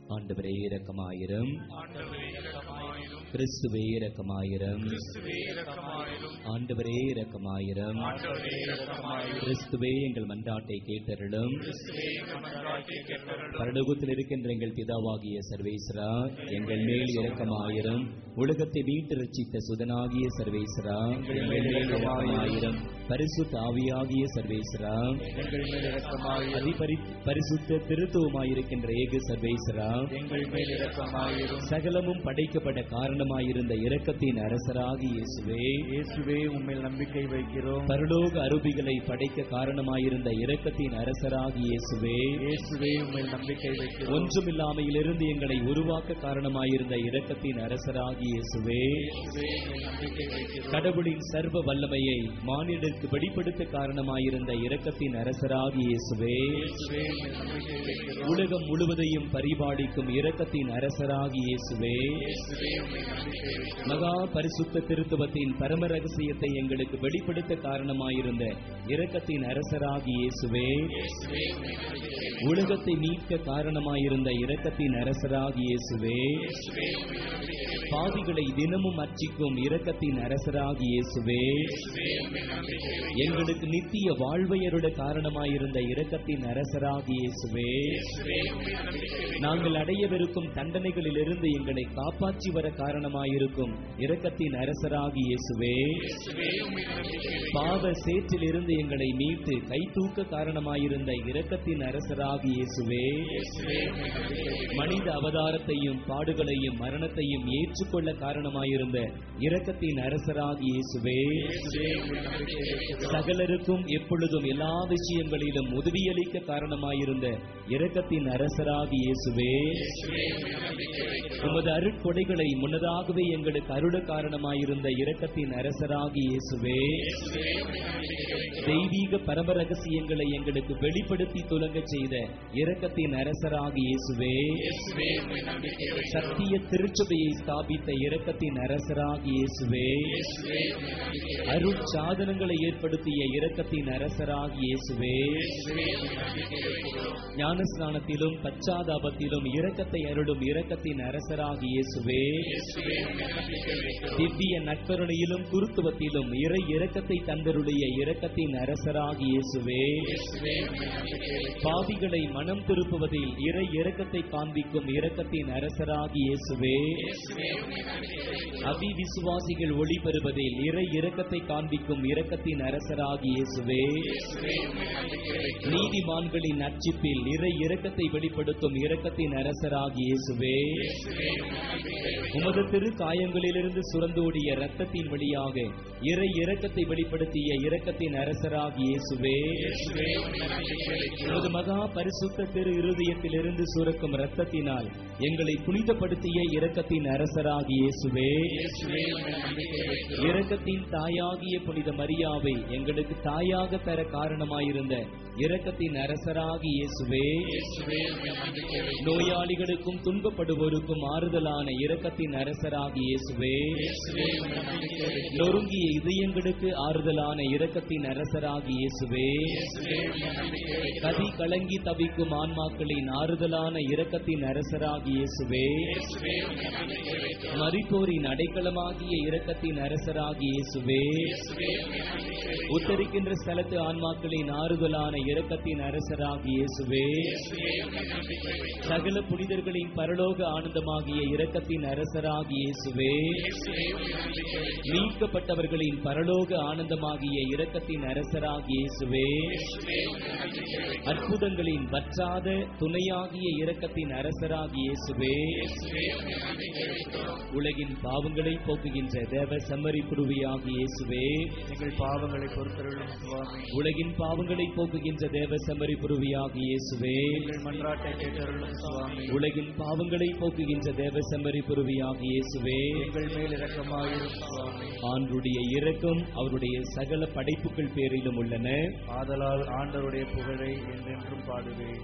Speaker 4: ஆண்டவரே இரக்கமாயிரம்
Speaker 3: ஆண்டவரே இரக்கமாயிரும்
Speaker 4: கிறிஸ்துவே இரக்கமாயிரம்
Speaker 3: கிறிஸ்துவே இரக்கமாயிரும்
Speaker 4: ஆண்டவரே இரக்கமாயிரம்
Speaker 3: ஆண்டவரே இரக்கமாயிரும்
Speaker 4: கிறிஸ்துவே எங்கள் மன்றாட்டை கேட்டருளும்
Speaker 3: கிறிஸ்துவே எங்கள் மன்றாட்டை கேட்டருளும்
Speaker 4: பரலோகத்தில் இருக்கின்ற எங்கள் பிதாவாகிய சர்வேஸ்வரா எங்கள் மேல் இரக்கமாயிரம் உலகத்தை மீட்டு ரட்சித்த சுதனாகிய சர்வேஸ்வரா எங்கள் மேல் இரக்கமாயிரம் பரிசுத்த ஆவியாகிய சர்வேஸ்வரா
Speaker 3: எங்கள் மேல் இரக்கமாயிரும்
Speaker 4: அதிபரி பரிசுத்த திருத்துவமாயிருக்கின்ற ஏக சர்வேஸ்வரா
Speaker 3: எங்கள் மேல் இரக்கமாயிரும்
Speaker 4: சகலமும் படைக்கப்பட்ட காரணமாயிருந்த இரக்கத்தின் அரசராகி இயேசுவே
Speaker 3: இயேசுவே உம்மில் நம்பிக்கை வைக்கிறோம்
Speaker 4: பரலோக அருபிகளை படைக்க காரணமாயிருந்த இரக்கத்தின் அரசராகி இயேசுவே
Speaker 3: இயேசுவே உம்மில் நம்பிக்கை வைக்கிறோம்
Speaker 4: ஒன்றுமில்லாமையிலிருந்து எங்களை உருவாக்க காரணமாயிருந்த இரக்கத்தின் அரசராகி இயேசுவே
Speaker 3: இயேசுவே உம்மில் நம்பிக்கை வைக்கிறோம்
Speaker 4: கடவுளின் சர்வ வல்லமையை மானிடருக்கு வெளிப்படுத்த காரணமாயிருந்த இரக்கத்தின் அரசராகி இயேசுவே
Speaker 3: இயேசுவே உம்மில் நம்பிக்கை வைக்கிறோம்
Speaker 4: உலகம் முழுவதையும் பரிபாலிக்கும் இரக்கத்தின் அரசராகி இயேசுவே
Speaker 3: இயேசுவே உம்மில் நம்பிக்கை வைக்கிறோம்
Speaker 4: மகா பரிசுத்த திருத்துவத்தின் பரம ரகசியத்தை எங்களுக்கு வெளிப்படுத்த காரணமாயிருந்த இரக்கத்தின் அரசராகி இயேசுவே
Speaker 3: இயேசுவே உம்மில் நம்பிக்கை வைக்கிறோம்
Speaker 4: உலகத்தை மீட்க காரணமாயிருந்த இரக்கத்தின் அரசராகி இயேசுவே
Speaker 3: இயேசுவே உம்மில் நம்பிக்கை வைக்கிறோம்
Speaker 4: பாவிகளை தினமும் அர்ச்சிக்கும் இரக்கத்தின் அரசராகி இயேசுவே
Speaker 3: இயேசுவே உம்மில் நம்பிக்கை வைக்கிறோம்
Speaker 4: எங்களுக்கு நித்திய வாழ்வையருட காரணமாயிருந்த இரக்கத்தின் அரசராகி இயேசுவே
Speaker 3: இயேசுவே உம்மில் நம்பிக்கை வைக்கிறோம்
Speaker 4: நாங்கள் அடையவிருக்கும் தண்டனைகளிலிருந்து எங்களை காப்பாற்றி வர காரணமாயிருக்கும் இரக்கத்தின் அரசராகி இயேசுவே
Speaker 3: இயேசுவே உம்மில் நம்பிக்கை வைக்கிறோம்
Speaker 4: பாவ சேற்றிலிருந்து எங்களை மீட்டு கை தூக்க காரணமாயிருந்த இரக்கத்தின் அரசராகி இயேசுவே
Speaker 3: இயேசுவே உம்மில் நம்பிக்கை வைக்கிறோம்
Speaker 4: மனித அவதாரத்தையும் பாடுகளையும் மரணத்தையும் ஏற்றுக்கொள்ள காரணமாயிருந்த இரக்கத்தின் அரசராகி இயேசுவே
Speaker 3: இயேசுவே உம்மில் நம்பிக்கை வைக்கிறோம்
Speaker 4: சகலருக்கும் எப்பொழுதும் எல்லா விஷயங்களிலும் உதவியளிக்க காரணமாயிருந்த இரக்கத்தின் அரசராகி இயேசுவே
Speaker 3: இயேசுவே உம்மில் நம்பிக்கை வைக்கிறோம்
Speaker 4: உமது அருட்கொடைகளை முன்னதாகவே எங்களுக்கு அருள காரணமாயிருந்த இரக்கத்தின் அரசராகி இயேசுவே
Speaker 3: இயேசுவே உம்மில் நம்பிக்கை வைக்கிறோம்
Speaker 4: தெய்வீக பரம ரகசியங்களை எங்களுக்கு வெளிப்படுத்தி துலங்கச் செய்த இரக்கத்தின் அரசராகி இயேசுவே
Speaker 3: இயேசுவே உம்மில் நம்பிக்கை வைக்கிறோம்
Speaker 4: சத்திய திருச்சபையை ஸ்தாபித்த இரக்கத்தின் அரசராகி இயேசுவே
Speaker 3: இயேசுவே உம்மில் நம்பிக்கை வைக்கிறோம்
Speaker 4: அருட் சாதனங்களை ஏற்படுத்திய இரக்கத்தின் அரசராகி இயேசுவே
Speaker 3: இயேசுவே உம்மில் நம்பிக்கை வைக்கிறோம்
Speaker 4: ஞானஸ்நானத்திலும் பச்சாதாபத்திலும் இரக்கத்தை அருளும் இரக்கத்தின் அரசராகி இயேசுவே
Speaker 3: இயேசுவே உம்மில் நம்பிக்கை வைக்கிறோம்
Speaker 4: திவ்ய நட்பருணையிலும் குருத்துவத்திலும் இறை இரக்கத்தை தந்தருடைய இரக்கத்தின் அரசராகி இயேசுவே
Speaker 3: இயேசுவே உம்மில் நம்பிக்கை வைக்கிறோம்
Speaker 4: பாவிகளை மனம் திருப்புவதில் இறை இரக்கத்தை காண்பிக்கும் இரக்கத்தின் அரசராகி இயேசுவே
Speaker 3: இயேசுவே உம்மில் நம்பிக்கை வைக்கிறோம்
Speaker 4: அவி விசுவாசிகள் ஒளி பெறுவதில் இறை இரக்கத்தை காண்பிக்கும் இரக்கத்தின் அரசராகி இயேசுவே
Speaker 3: இயேசுவே உம்மில் நம்பிக்கை வைக்கிறோம்
Speaker 4: நீதிமான்களின் நட்சிப்பில் இறை இரக்கத்தை வெளிப்படுத்தும் இரக்கத்தின் அரசராகி இயேசுவே
Speaker 3: இயேசுவே உம்மில் நம்பிக்கை வைக்கிறோம்
Speaker 4: உமது திரு காயங்களிலிருந்து சுரந்தோடிய இரத்தத்தின் வழியாக இறை இரக்கத்தை வெளிப்படுத்திய இரக்கத்தின் அரசராகி இயேசுவே
Speaker 3: இயேசுவே உம்மில் நம்பிக்கை வைக்கிறோம்
Speaker 4: உமது மகா பரிசுத்த திரு இருதயத்திலிருந்து சுரக்கும் இரத்தத்தினால் எங்களை புனிதப்படுத்திய இரக்கத்தின் அரசராகி இயேசுவே
Speaker 3: இயேசுவே உம்மில் நம்பிக்கை வைக்கிறோம்
Speaker 4: இரக்கத்தின் தாயாகிய புனித மரியாவை எங்களுக்கு தாயாக தர காரணமாயிருந்த இரக்கத்தின் அரசராகி இயேசுவே
Speaker 3: இயேசுவே உம்மில் நம்பிக்கை வைக்கிறோம்
Speaker 4: நோயாளிகளுக்கும் துன்பப்படுவோருக்கும் ஆறுதலான இரக்கத்தின் அரசராகி இயேசுவே
Speaker 3: இயேசுவே உம்மில் நம்பிக்கை வைக்கிறோம்
Speaker 4: நொறுங்கிய இதயங்களுக்கு ஆறுதலான இரக்கத்தின் அரசராகி இயேசுவே
Speaker 3: இயேசுவே உம்மில் நம்பிக்கை வைக்கிறோம்
Speaker 4: கதி கலங்கி தவிக்கும் ஆன்மாக்களின் ஆறுதலான இரக்கத்தின் அரசராகி இயேசுவே
Speaker 3: இயேசுவே உம்மில் நம்பிக்கை வைக்கிறோம்
Speaker 4: மரித்தோரின் அடைக்கலமாகிய இரக்கத்தின் அரசராகி இயேசுவே
Speaker 3: இயேசுவே உம்மில் நம்பிக்கை வைக்கிறோம்
Speaker 4: உத்தரிக்கின்ற ஸ்தலத்து ஆன்மாக்களின் ஆறுதலான இரக்கத்தின் அரசராகி இயேசுவே
Speaker 3: இயேசுவே உம்மில் நம்பிக்கை வைக்கிறோம்
Speaker 4: சகல புனிதர்களின் பரலோக ஆனந்தமாகிய இரக்கத்தின் அரசராகி இயேசுவே
Speaker 3: இயேசுவே உம்மில் நம்பிக்கை வைக்கிறோம்
Speaker 4: மீட்கப்பட்டவர்களின் பரலோக ஆனந்தமாகிய இரக்கத்தின் அரசராகி இயேசுவே
Speaker 3: இயேசுவே உம்மில் நம்பிக்கை வைக்கிறோம்
Speaker 4: அற்புதங்களின் வற்றாத துணையாகிய இரக்கத்தின் அரசராகி இயேசுவே
Speaker 3: இயேசுவே உம்மில் நம்பிக்கை வைக்கிறோம்
Speaker 4: உலகின் பாவங்களை போக்குகின்ற தேவ செம்மறி புருவியாகிய இயேசுவே
Speaker 3: எங்கள் பாவங்களை பொறுத்தருளும் சுவாமி
Speaker 4: உலகின் பாவங்களை போக்குகின்ற தேவ செம்மறி புருவியாகிய இயேசுவே
Speaker 3: எங்கள் மன்றாட்டை கேட்டருளும் சுவாமி
Speaker 4: உலகின் பாவங்களை போக்குகின்ற தேவ செம்மறி புருவியாகிய இயேசுவே
Speaker 3: எங்கள் மேல் இரக்கமாயிரும் சுவாமி
Speaker 4: ஆண்டுடைய இரக்கம் அவருடைய சகல படைப்புகள் பேரிலும் உள்ளன
Speaker 3: ஆதலால் ஆண்டவருடைய புகழை என்றென்றும் பாடுவேன்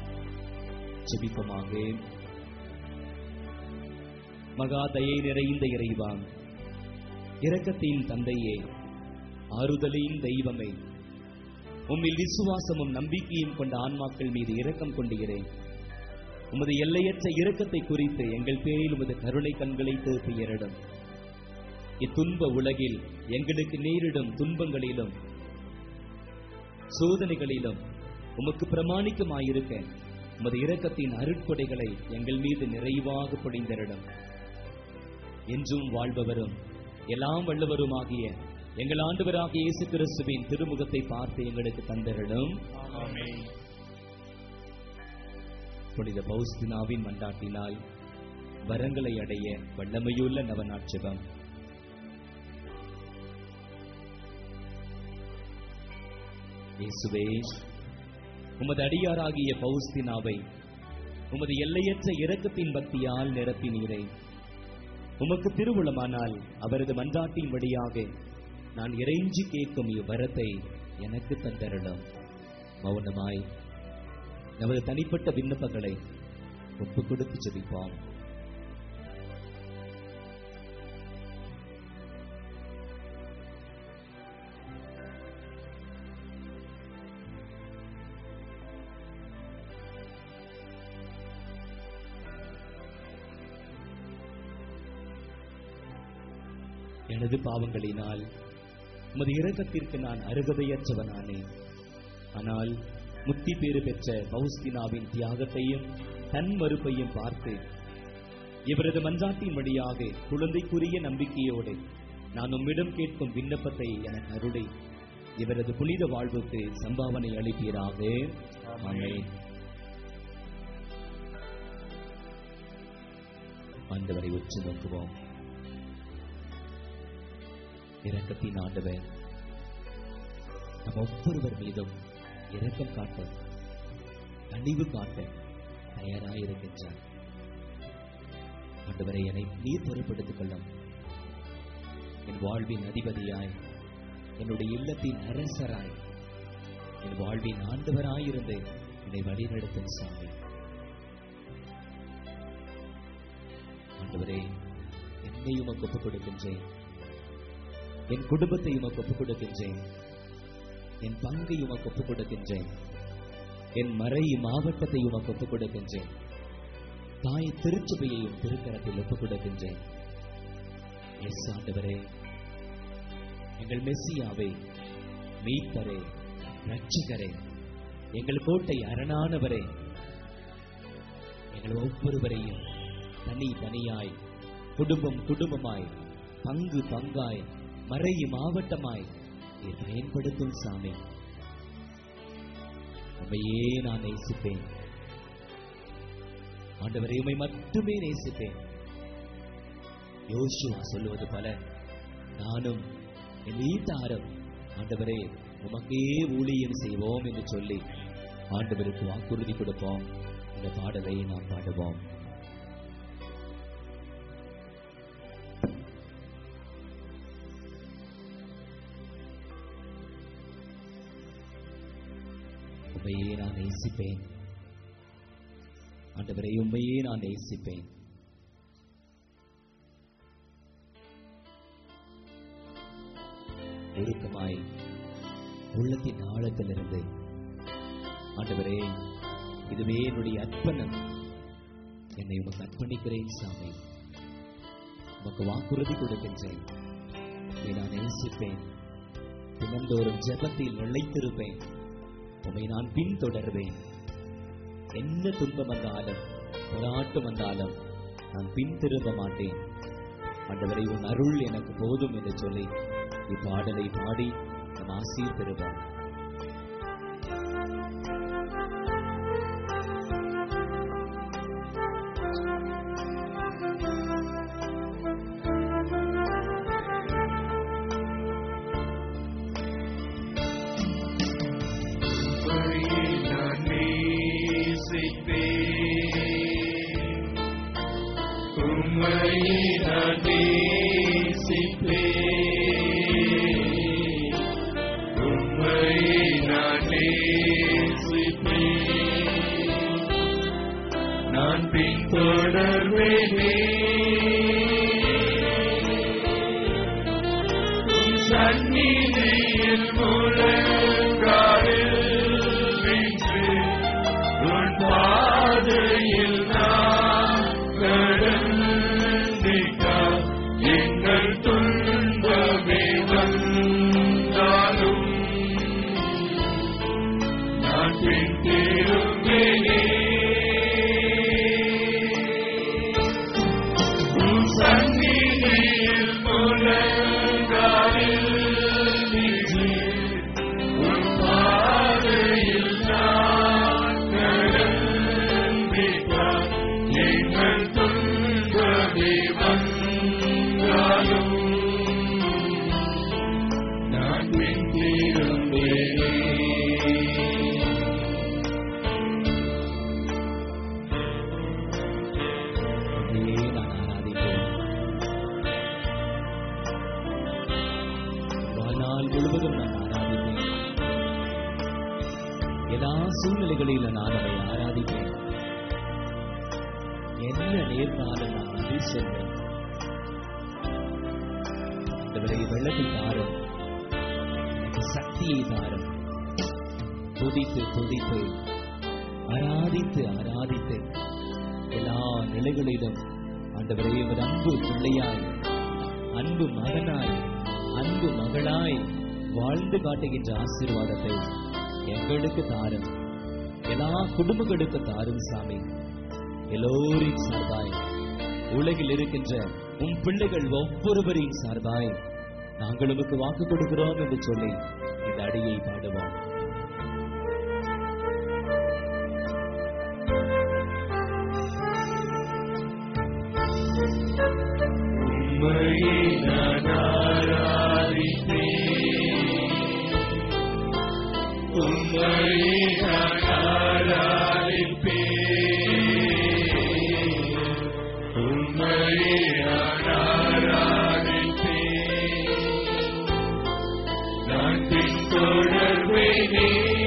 Speaker 4: ஜெபிப்பமாக மகா தயை நிறைந்த இறைவான் இரக்கத்தின் தந்தையே ஆறுதலின் தெய்வமே உம்மில் விசுவாசமும் நம்பிக்கையும் கொண்ட ஆன்மாக்கள் மீது இரக்கம் கொண்டுகிறேன் உமது எல்லையற்ற இரக்கத்தை குறித்து எங்கள் பேரில் உமது கருணை கண்களை திருப்பியரிடும் இத்துன்ப உலகில் எங்களுக்கு நேரிடும் துன்பங்களிலும் சோதனைகளிலும் உமக்கு பிரமாணிக்கமாயிருக்க உமது இரக்கத்தின் அருட்கொடைகளை எங்கள் மீது நிறைவாக பொழிந்தரிடும் என்றும் வாழ்பவரும் எல்லாம் வல்லவருமாகிய எங்கள் ஆண்டவராகிய இயேசு கிறிஸ்துவின் திருமுகத்தை பார்த்து எங்களுக்கு தந்தரிடும்
Speaker 3: ஆமென்
Speaker 4: புனித பௌஸ்தினாவின் மண்டாட்டினால் வரங்களை அடைய வல்லமையுள்ள நவநாட்சபம் இயேசுவே உமது அடியாராகிய பௌஸ்தினாவை உமது எல்லையற்ற இரக்கத்தின் பக்தியால் நிரப்பினீரே உமக்கு திருவுளமானால் அவரது மன்றாட்டின் வழியாக நான் இறைஞ்சி கேட்கும் இவ்வரத்தை எனக்கு தந்தரிடம் மௌனமாய் நமது தனிப்பட்ட விண்ணப்பங்களை ஒப்புக் கொடுத்து ஜெபிப்போம் எனது பாவங்களினால் உமது இரக்கத்திற்கு நான் அருகதையற்றவனானேன் ஆனால் முத்தி பேறு பெற்ற பௌஸ்தினாவின் தியாகத்தையும் தன் மறுப்பையும் பார்த்து இவரது மன்றாட்டின் வழியாக குழந்தைக்குரிய நம்பிக்கையோடு நான் உம்மிடம் கேட்கும் விண்ணப்பத்தை எனக்கு அருளை இவரது புனித வாழ்வுக்கு சம்பாவனை அளிப்பீராக ஆமென் ஆண்டவரை உற்று நோக்குவோம் இரக்கத்தின் ஆண்டவர் நம் ஒவ்வொருவர் மீதும் இரக்கம் காட்ட கனிவு காட்ட தயாராயிருக்கின்றார் ஆண்டவரை என்னை நீர் பொறுப்படுத்திக் கொள்ளும் என் வாழ்வின் அதிபதியாய் என்னுடைய இல்லத்தின் அரசராய் என் வாழ்வின் ஆண்டவராயிருந்து என்னை வழிநடத்தும் சாமி ஆண்டவரே என்னை உமக்கு ஒப்புக் கொடுக்கின்றேன் என் குடும்பத்தை உமக்கு ஒப்புக் கொடுக்கின்றேன் என் பங்கை உமக்கு ஒப்புக் கொடுக்கின்றேன் என் மறை மாவட்டத்தை உமக்கு ஒப்புக் கொடுக்கின்றேன் தாய் திருச்சபையையும் திருக்கரத்தில் ஒப்புக் கொடுக்கின்றேன் எஸ் ஆண்டவரே எங்கள் மெஸ்ஸியாவை மீட்பரே ரட்சிகரே எங்கள் கோட்டை அரணானவரே எங்கள் ஒவ்வொருவரையும் தனி தனியாய் குடும்பம் குடும்பமாய் பங்கு பங்காய் மறை மாவட்டமாய் நீர் பயன்படுத்தும் சாமி உண்மையே நான் நேசிப்பேன் ஆண்டவரை உண்மை மட்டுமே நேசிப்பேன் யோசுவா சொல்லுவது போல நானும் என் வீட்டாரும் ஆண்டவரே உமக்கே ஊழியம் செய்வோம் என்று சொல்லி ஆண்டவருக்கு வாக்குறுதி கொடுப்போம் இந்த பாடலை நாம் பாடுவோம் உண்மையே நான் நேசிப்பேன் ஆண்டவரை உண்மையே நான் நேசிப்பேன் உருக்கமாய் உள்ளத்தின் ஆழத்திலிருந்து ஆண்டவரே இதுவே என்னுடைய அர்ப்பணம் என்னை உமக்கு அர்ப்பணிக்கிறேன் சாமி உமக்கு வாக்குறுதி கொடுக்கின்றேன் உம்மை நான் நேசிப்பேன் தினந்தோறும் ஜெபத்தில் நிலைத்திருப்பேன் உம்மை நான் பின்தொடர்வேன் என்ன துன்பம் வந்தாலும் போராட்டம் வந்தாலும் நான் பின் திரும்ப மாட்டேன் ஆண்டவரை உன் அருள் எனக்கு போதும் என்று சொல்லி இப்பாடலை பாடி நம் ஆசீர் பெறுவோம்
Speaker 3: உம்மையே நான் நேசிப்பேன். உம்மையே நான் நேசிப்பேன். உம்மையே நான் நேசிப்பேன். நான் பின்தொடர்வேனே உம் சந்நிதியில் முழங்காலில் நின்று உன் பாதையில்
Speaker 4: முழுவதும் நான் ஆராதிப்பேன் எல்லா சூழ்நிலைகளிலும் நான் அவரை ஆராதிப்பேன் என்ன நேர்ந்தாலும் நான் நன்றி சொல்வேன் ஆண்டவரே வெள்ளத்தை தாரும் எனக்கு சக்தியை தாரும் துதித்து துதித்து ஆராதித்து ஆராதித்து எல்லா நிலைகளிலும் ஆண்டவரே ஒரு அன்பு பிள்ளையாய் அன்பு மகனாய் அன்பு மகளாய் வாழ்ந்து காட்டுகின்ற ஆசீர்வாதத்தை எங்களுக்கு தாரும் எல்லா குடும்பங்களுக்கு தாரும் சாமி எல்லோரின் சார்பாய் உலகில் இருக்கின்ற உன் பிள்ளைகள் ஒவ்வொருவரின் சார்பாய் நாங்கள் உமக்கு வாக்கு கொடுக்கிறோம் என்று சொல்லி இந்த அடியை பாடுவோம்
Speaker 3: உம்மையே நான் ஆராதிப்பேன் உம்மையே நான் ஆராதிப்பேன் உம்மையே நான் ஆராதிப்பேன் நான் பின்தொடர்வேனே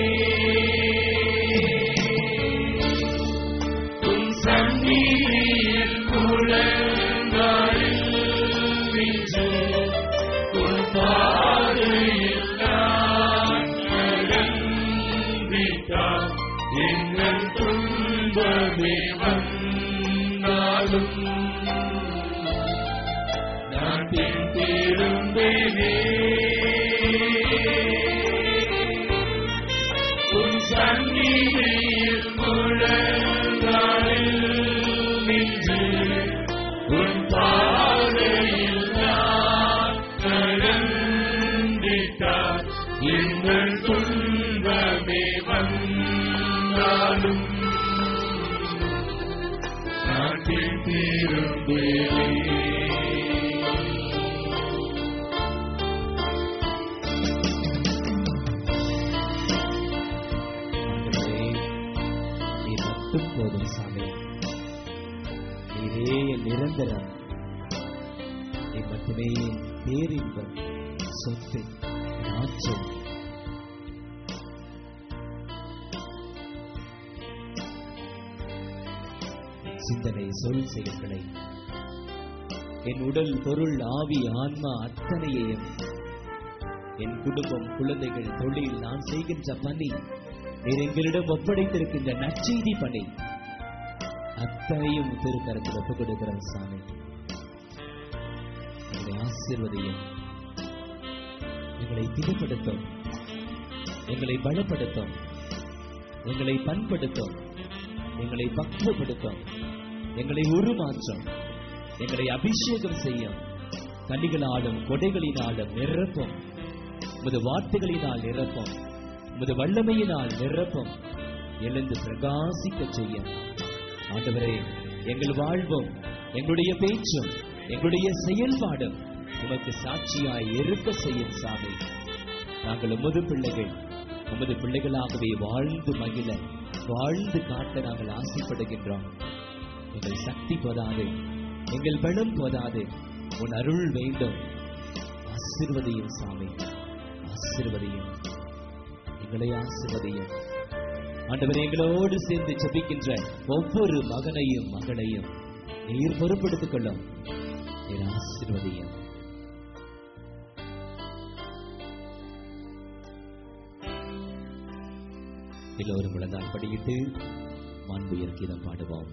Speaker 3: உன் சந்நிதியில் முழங்காலில் நின்று உன் பாதையில் நான் நடந்திட்டால் எங்கள் துன்பமே வந்தாலும் நான் பின் திரும்பேனே உன் சந்நிதியில் முழங்காலில் நின்று உன் பாதையில் நான் நடந்திட்டால் எங்கள் துன்பமே வந்தாலும் நாட்டில் திரும்பேனே
Speaker 4: ஆண்டவரே, நீ மட்டும் போதும் சாமி நீரே என் நிரந்தரம் நீ மட்டுமே என் பேரின்பம் சொத்து என் ஆற்றல் சிந்தனை சொல் செயல்களை என் உடல் பொருள் ஆவி ஆன்மா அத்தனையையும் என் குடும்பம் குழந்தைகள் தொழில் நான் செய்கின்ற பணி நீர் எங்களிடம் ஒப்படைத்திருக்கின்ற நற்செய்தி பணி அத்தனையும் திருக்கரத்தில் ஒப்புக் கொடுக்கிறோம் சாமி எங்களை ஆசீர்வதியும் எங்களை திடப்படுத்தும் எங்களை பலப்படுத்தும் எங்களை பண்படுத்தும் எங்களை பக்குவப்படுத்தும் எங்களை உருமாற்றும் எங்களை அபிஷேகம் செய்யும் கனிகளாலும் கொடைகளினாலும் நிரப்பும் உமது வார்த்தைகளினால் நிரப்பும் உமது வல்லமையினால் நிரப்பும் எழுந்து பிரகாசிக்க செய்யும் ஆண்டவரே எங்கள் வாழ்வும் எங்களுடைய பேச்சும் எங்களுடைய செயல்பாடும் உமக்கு சாட்சியாய் இருக்க செய்யும் சாமி நாங்கள் உமது பிள்ளைகள் உமது பிள்ளைகளாகவே வாழ்ந்து மகிழ வாழ்ந்து காட்ட நாங்கள் ஆசைப்படுகின்றோம் எங்கள் சக்தி போதாது எங்கள் பலம் போதாது உன் அருள் வேண்டும் ஆசிர்வதியும் சாமி ஆசிர்வதியும் எங்களை ஆசிர்வதியும் ஆண்டவர் எங்களோடு சேர்ந்து ஜெபிக்கின்ற ஒவ்வொரு மகனையும் மகளையும் நீர் பொறுப்படுத்திக் கொள்ளும் நீர் ஆசிர்வதியும் எல்லோரும் முழந்தால் படியிட்டு மாண்புயர் கீதம் பாடுவோம்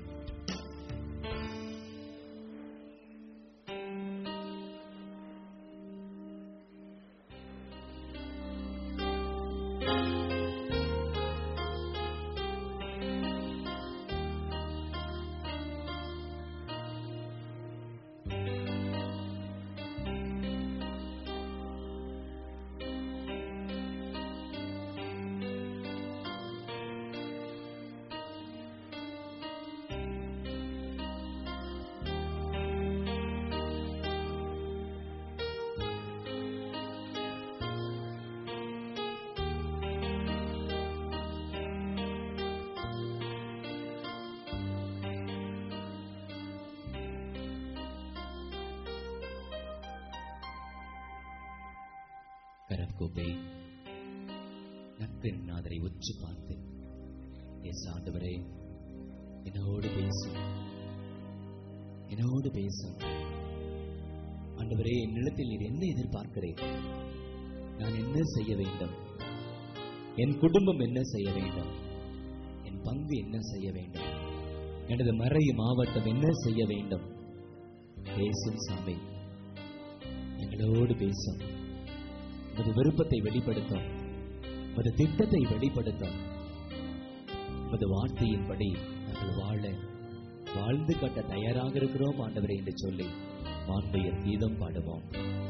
Speaker 4: கரத்கோப்பை நத்தின் நாதரை உற்று பார்த்து எஸ் ஆண்டவரே என்னோடு பேசும் என்னோடு பேசும் ஆண்டவரே என் நிலத்தில் நீர் என்ன எதிர்பார்க்கிறேன் நான் என்ன செய்ய வேண்டும் என் குடும்பம் என்ன செய்ய வேண்டும் என் பங்கு என்ன செய்ய வேண்டும் எனது மறை மாவட்டம் என்ன செய்ய வேண்டும் பேசும் சாமி எங்களோடு பேசும் உமது விருப்பத்தை வெளிப்படுத்தும் உமது திட்டத்தை வெளிப்படுத்தும் உமது வார்த்தையின்படி நாங்கள் வாழ வாழ்ந்து கட்ட தயாராக இருக்கிறோம் ஆண்டவரே என்று சொல்லி மாண்பெயர் கீதம் பாடுவோம்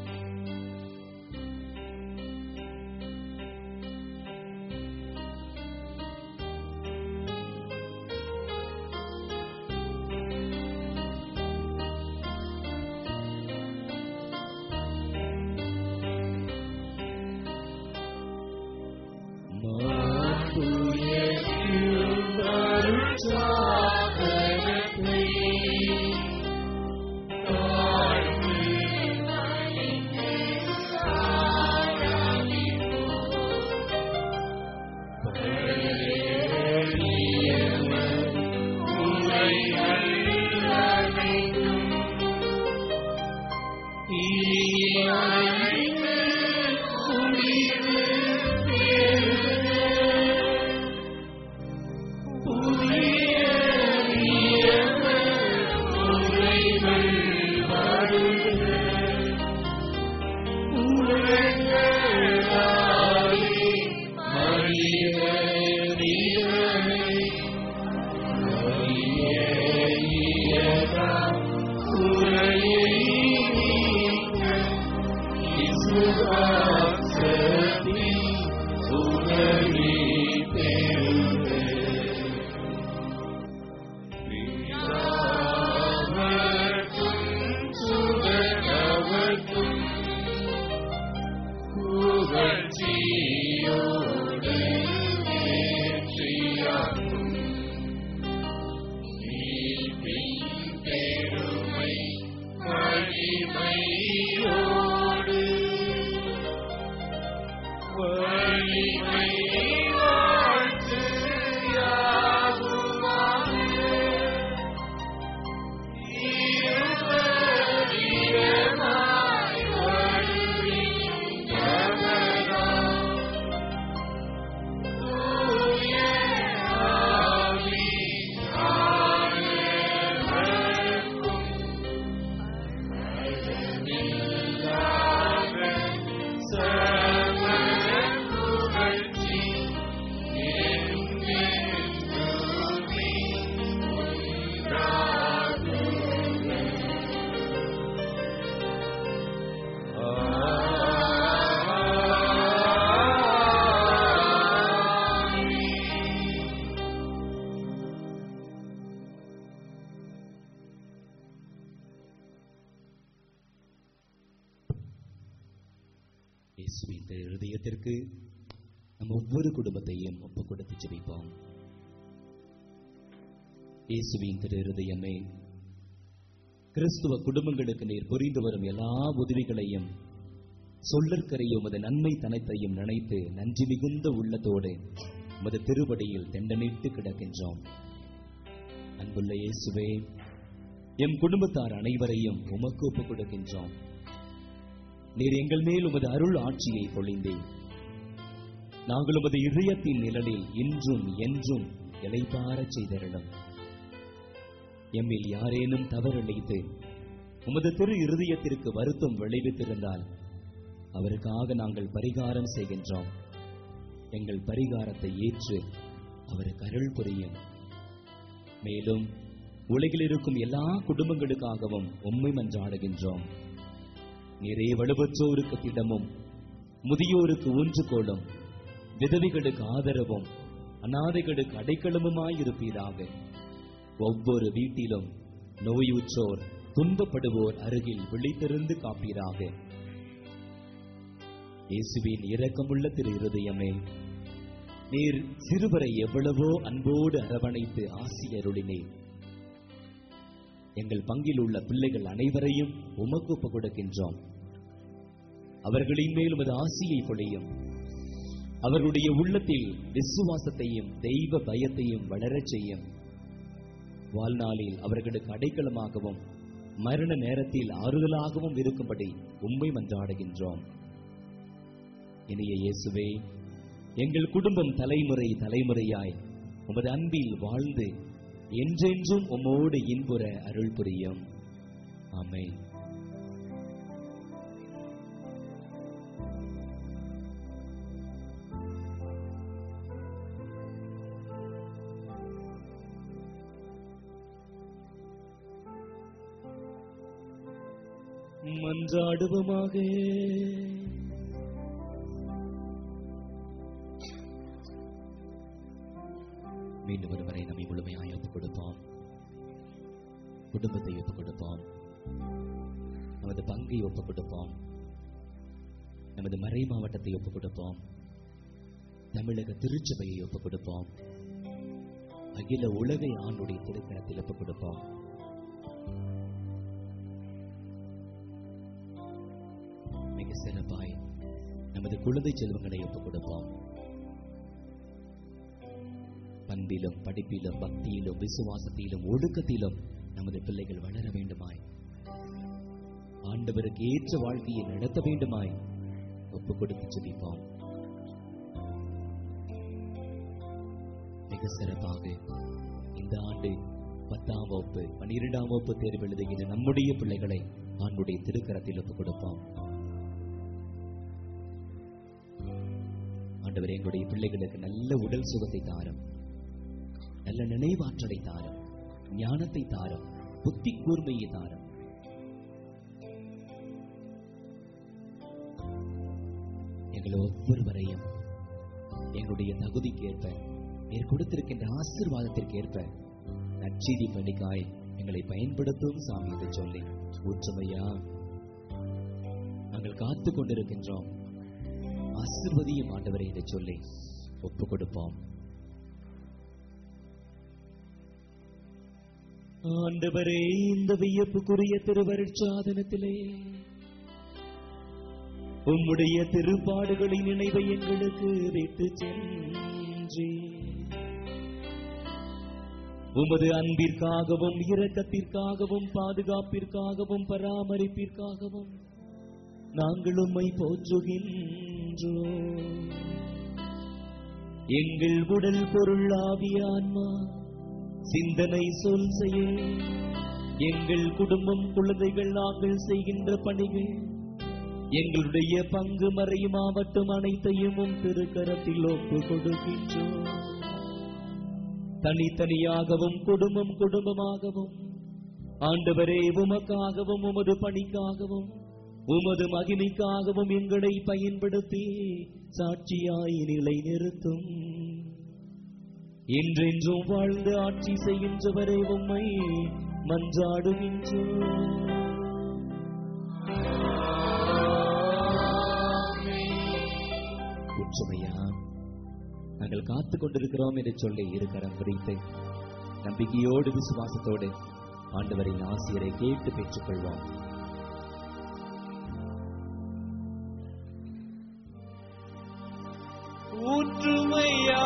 Speaker 4: இயேசுவின் திரு இருதயத்திற்கு நம் ஒவ்வொரு குடும்பத்தையும் ஒப்பு கொடுத்து ஜெபிப்போம் இயேசுவின் திரு இருதயமே கிறிஸ்துவ குடும்பங்களுக்கு நீர் புரிந்து வரும் எல்லா உதவிகளையும் சொல்லற்கரையும் உமது நன்மை தனத்தையும் நினைத்து நன்றி மிகுந்த உள்ளத்தோடு உமது திருவடியில் தெண்டனிட்டு கிடக்கின்றோம் அன்புள்ள இயேசுவே எம் குடும்பத்தார் அனைவரையும் உமக்கு ஒப்புக் கொடுக்கின்றோம் நீர் எங்கள் மேல் உமது அருள் ஆட்சியை பொழிந்தேன் நாங்கள் உமது இதயத்தின் நிழலில் இன்றும் என்றும் இலைப்பாரச் செய்தருளும் எம்மில் யாரேனும் தவறிழைத்து உமது திரு இருதயத்திற்கு வருத்தம் விளைவித்திருந்தால் அவருக்காக நாங்கள் பரிகாரம் செய்கின்றோம் எங்கள் பரிகாரத்தை ஏற்று அவருக்கு அருள் புரியும் மேலும் உலகில் இருக்கும் எல்லா குடும்பங்களுக்காகவும் உண்மை மன்றாடுகின்றோம் நிறைய வலுவற்றோருக்கு திடமும் முதியோருக்கு ஊன்றுகோலும் விதவிகளுக்கு ஆதரவும் அநாதைகளுக்கு அடைக்கலமுமாயிருப்பீராக ஒவ்வொரு வீட்டிலும் நோயுற்றோர் துன்பப்படுவோர் அருகில் விழித்திருந்து காப்பீராக இயேசுவின் இரக்கமுள்ள திரு இருதயமே நீர் சிறுவரை எவ்வளவோ அன்போடு அரவணைத்து ஆசியருளினேன் எங்கள் பங்கில் உள்ள பிள்ளைகள் அனைவரையும் உமக்கு ஒப்புக் கொடுக்கின்றோம் அவர்களின் மேல் உமது ஆசியை பொழியும் அவர்களுடைய உள்ளத்தில் விசுவாசத்தையும் தெய்வ பயத்தையும் வளரச் செய்யும் வாழ்நாளில் அவர்களுக்கு அடைக்கலமாகவும் மரண நேரத்தில் ஆறுதலாகவும் இருக்கும்படி உண்மை மன்றாடுகின்றோம் இனிய இயேசுவே எங்கள் குடும்பம் தலைமுறை தலைமுறையாய் உமது அன்பில் வாழ்ந்து என்றென்றும் உம்மோடு இன்புற அருள் புரியும் ஆமென் மன்றாடுவோமாக மீண்டும் ஒருவரை நம்மை முழுமையாய் ஒப்புக் கொடுப்போம் குடும்பத்தை ஒப்புக் கொடுப்போம் நமது பங்கை ஒப்புக் கொடுப்போம் நமது மறை மாவட்டத்தை ஒப்புக் கொடுப்போம் தமிழக திருச்சபையை ஒப்புக் கொடுப்போம் அகில உலகை ஆண்டுடைய திருக்கணத்தில் ஒப்புக் கொடுப்போம் மிக சிறப்பாய் நமது குழந்தை செல்வங்களை ஒப்புக் கொடுப்போம் பண்பிலும் படிப்பிலும் பக்தியிலும் விசுவாசத்திலும் ஒழுக்கத்திலும் நமது பிள்ளைகள் வளர வேண்டுமாய் ஆண்டவருக்கு ஏற்ற வாழ்க்கையை நடத்த வேண்டுமாய் ஒப்பு கொடுத்து ஜெபிப்போம் மிக சிறப்பாக இந்த ஆண்டு பத்தாம் வகுப்பு பன்னிரெண்டாம் வகுப்பு தேர்வு எழுதுகிற நம்முடைய பிள்ளைகளை ஆண்டுடைய திருக்கரத்தில் ஒப்புக் கொடுப்போம் ஆண்டவர் எங்களுடைய பிள்ளைகளுக்கு நல்ல உடல் சுகத்தை தாரும் நல்ல நினைவாற்றலை தாரும் ஞானத்தை தாரும் புத்தி கூர்மையை தாரும் எங்கள் ஒவ்வொருவரையும் எங்களுடைய தகுதிக்கு ஏற்ப நீர் கொடுத்திருக்கின்ற ஆசீர்வாதத்திற்கு ஏற்ப நற்செய்தி பணிக்காய் எங்களை பயன்படுத்தும் சாமி என்று சொல்லி ஊற்றுமையா நாங்கள் காத்துக் கொண்டிருக்கின்றோம் ஆசிர்வதியும் ஆண்டவரை என்று சொல்லி ஒப்புக் கொடுப்போம் ஆண்டவரே இந்த வியப்புக்குரிய திருவருட்சாதனத்திலே உம்முடைய திருப்பாடுகளின் நினைவை எங்களுக்கு விட்டு சென்றே உமது அன்பிற்காகவும் இரக்கத்திற்காகவும் பாதுகாப்பிற்காகவும் பராமரிப்பிற்காகவும் நாங்கள் உம்மை போற்றுகின்றோம் எங்கள் உடல் பொருள் ஆவிய ஆன்மா சிந்தனை சொல் செயல் எங்கள் குடும்பம் குழந்தைகள் நாங்கள் செய்கின்ற பணிகள் எங்களுடைய பங்கு மறையுமாவட்டும் அனைத்தையும் உம் திருக்கரத்தில் ஒப்பு கொடுக்கின்றோம் தனித்தனியாகவும் குடும்பம் குடும்பமாகவும் ஆண்டவரே உமக்காகவும் உமது பணிக்காகவும் உமது மகிமைக்காகவும் எங்களை பயன்படுத்தி சாட்சியாய் நிலை நிறுத்தும் என்றென்றும் வாழ்ந்து ஆட்சி செய்கின்றவரை உம்மை மன்றாடுகின்றோம் குற்றமையா நாங்கள் காத்துக் கொண்டிருக்கிறோம் என்று சொல்லி இருக்கரம் பிடித்து நம்பிக்கையோடு விசுவாசத்தோடு ஆண்டவரின் ஆசிரியரை கேட்டு பெற்றுக்கொள்வோம் ஊற்றுமையா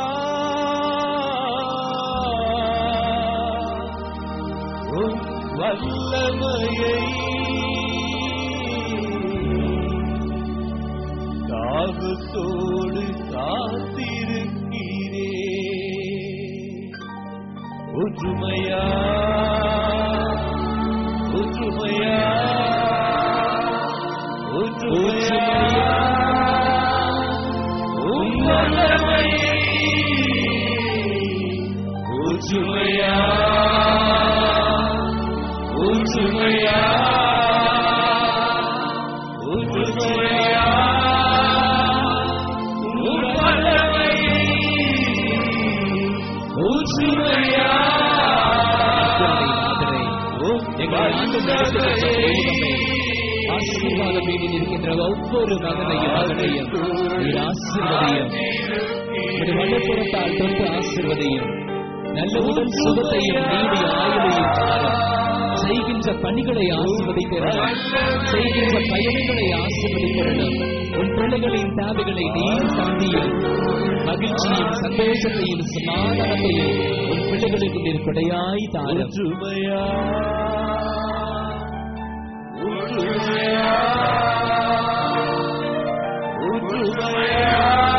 Speaker 4: உம் வல்லமையை தாகத்தோடு காத்திருக்கிறே ஒற்றுமையா ஒற்றுமையா ஒற்றுமையா உம் வல்லமையை ஒற்றுமையா ஒற்றுமையா ஒற்றுமையா உம் வல்லமையை ஒற்றுமையா ஆசீர்வாதம் வீட்டில் இருக்கின்ற ஒவ்வொரு மகனையும் மகனையும் நீர் ஆசீர்வதியும் உடைய வல்லப்புறத்தால் தொட்டு ஆசீர்வதியும் நல்ல உடல் சுகத்தையும் நீடிய ஆயுளையும் தாரும் செய்கின்ற பணிகளை ஆசிர்வதிக்கிறேன் செய்கின்ற பயணங்களை ஆசிர்வதிக்கிறேன் உன் பிள்ளைகளின் தேவைகளை நீர் சந்தியும் மகிழ்ச்சியும் சந்தோஷத்தையும் சமாதானத்தையும் உன் பிள்ளைகளுக்கு நீர் கொடையாய் தாரும்
Speaker 3: ஒற்றுமையா ஒற்றுமையா ஒற்றுமையா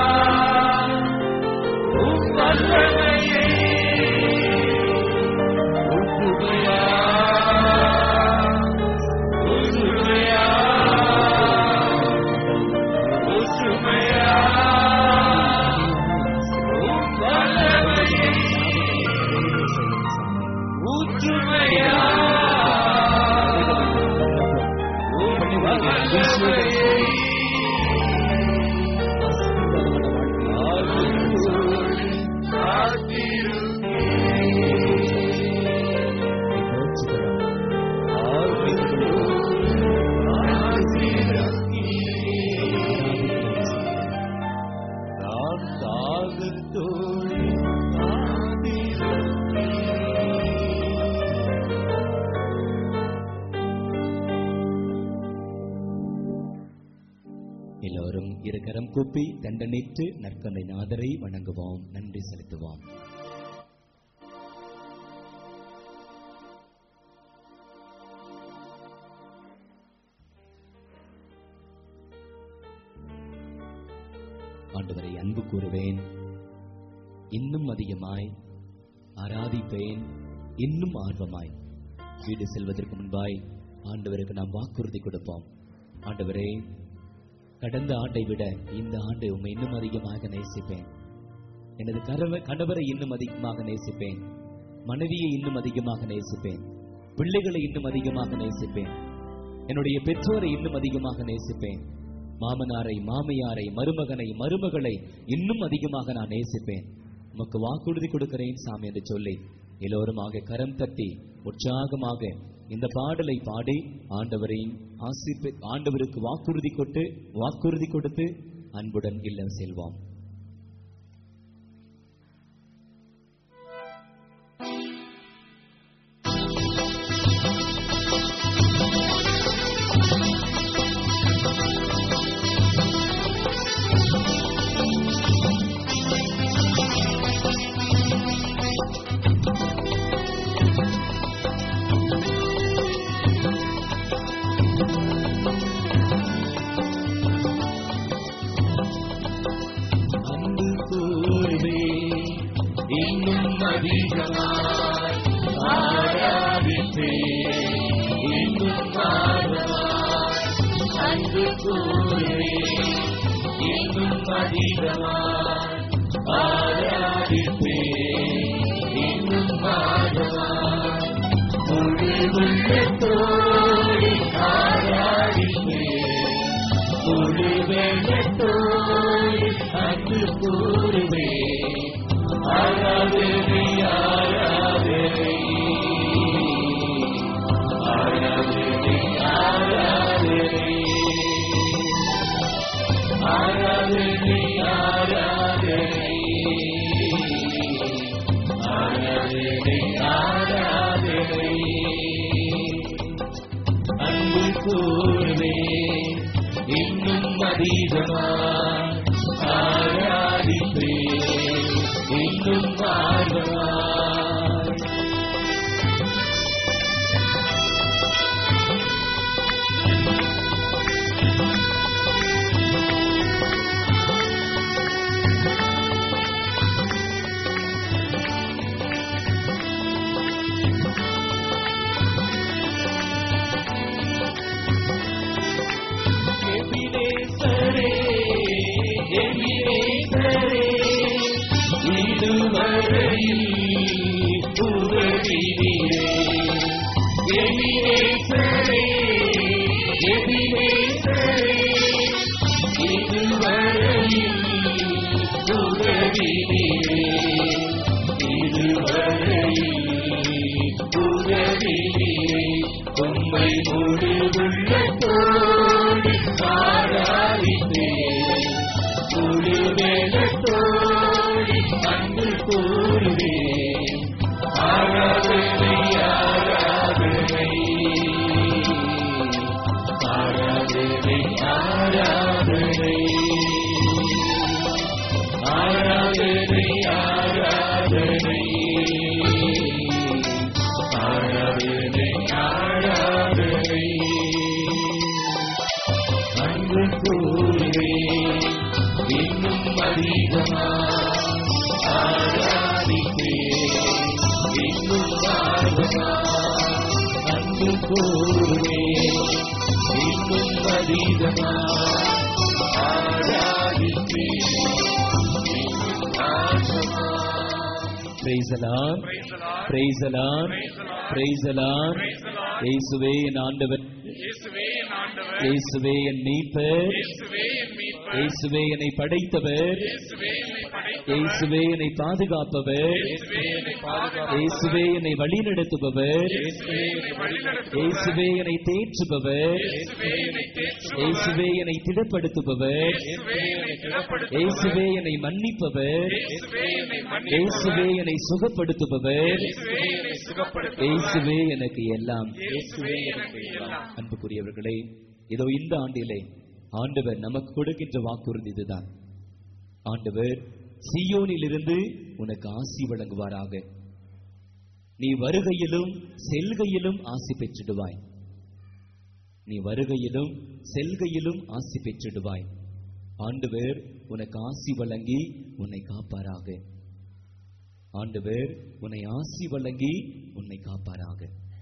Speaker 3: உம் வல்லமையே ஒற்றுமையா ஒற்றுமையா ஒற்றுமையா உம் வல்லமையே ஒற்றுமையா நான் தாகத்தோடு
Speaker 4: எல்லோரும் இருக்கரம் கூப்பி தண்டனிட்டு நற்கனை நாதரை வணங்குவோம் நன்றி செலுத்துவோம் ஆண்டவரை அன்பு கூறுவேன் இன்னும் அதிகமாய் ஆராதிப்பேன் இன்னும் ஆர்வமாய் வீடு செல்வதற்கு முன்பாய் ஆண்டவருக்கு நாம் வாக்குறுதி கொடுப்போம் ஆண்டவரே கடந்த ஆண்டை விட இந்த ஆண்டை உண்மை இன்னும் அதிகமாக நேசிப்பேன் எனது கரவ கணவரை இன்னும் அதிகமாக நேசிப்பேன் மனைவியை இன்னும் அதிகமாக நேசிப்பேன் பிள்ளைகளை இன்னும் அதிகமாக நேசிப்பேன் என்னுடைய பெற்றோரை இன்னும் அதிகமாக நேசிப்பேன் மாமனாரை மாமியாரை மருமகனை மருமகளை இன்னும் அதிகமாக நான் நேசிப்பேன் உமக்கு வாக்குறுதி கொடுக்கிறேன் சாமி என்று சொல்லி எல்லோருமாக கரம் தட்டி உற்சாகமாக இந்த பாடலை பாடி ஆண்டவரையும் ஆசிப்பு ஆண்டவருக்கு வாக்குறுதி கொட்டு வாக்குறுதி கொடுத்து அன்புடன் இல்லம் செல்வோம்
Speaker 3: அன்பு கூறுவே இன்னும் அதிகமாய் ஆராதிப்பே இன்னும் ஆர்வமாய் அன்பு கூறுவே இன்னும் அதிகமாய் ஆராதிப்பே இன்னும் ஆர்வமாய் முழு உள்ளத்தோடு ஆராதிப்பே முழு வெள்ளத்தோடு அன்பு கூறுவே ஆராதனை ஆராதனை ஆராதனை ஆராதனை ஆராதனை ஆராதனை ஆராதனை ஆராதனை அன்பு கூறுவே இன்னும் அதிகமாய் ஆராதிப்பே இன்னும் ஆர்வமாய் எபினேசரே, எபினேசரே, இதுவரையில் உதவினீரே. எபினேசரே, எபினேசரே, இதுவரையில் உதவினீரே. இதுவரையில் உதவினீரே. உம்மை முழு உள்ளத்தோடு ஆராதிப்பேன் முழு வேலத்தோடு அன்பு கூறுவேன் ஆராதனை ஆராதனை
Speaker 1: கூறுவேன் இன்னும் அதிகமாய் ஆராதிப்பேன் இன்னும் ஆசமாய்
Speaker 4: பிரைஸ் அலான் பிரைஸ் அலான் பிரைஸ் அலான் இயேசுவே என் ஆண்டவர் இயேசுவே என் மீட்பர் இயேசுவே என்னை படைத்தவர் இயேசுவே என்னை பாதுகாப்பவர் இயேசுவே என்னை வழிநடத்துபவர் இயேசுவே என்னை தேற்றுபவர் இயேசுவே என்னை திடப்படுத்துபவர் இயேசுவே என்னை மன்னிப்பவர் இயேசுவே என்னை சுகப்படுத்துபவர் இயேசுவே எனக்கு எல்லாம் அன்புக்குரியவர்களே இதோ இந்த ஆண்டிலே ஆண்டவர் நமக்கு கொடுக்கின்ற வாக்குறுதி இதுதான் ஆண்டவர் சியோனிலிருந்து உனக்கு ஆசி வழங்குவாராக நீ வருகையிலும் செல்கையிலும் ஆசி பெற்றிடுவாய் நீ வருகையிலும் செல்கையிலும் ஆசி பெற்றிடுவாய் ஆண்டவர் உனக்கு ஆசி வழங்கி உன்னை காப்பாராக ஆண்டவர் உன்னை ஆசி வழங்கி உன்னை காப்பாராக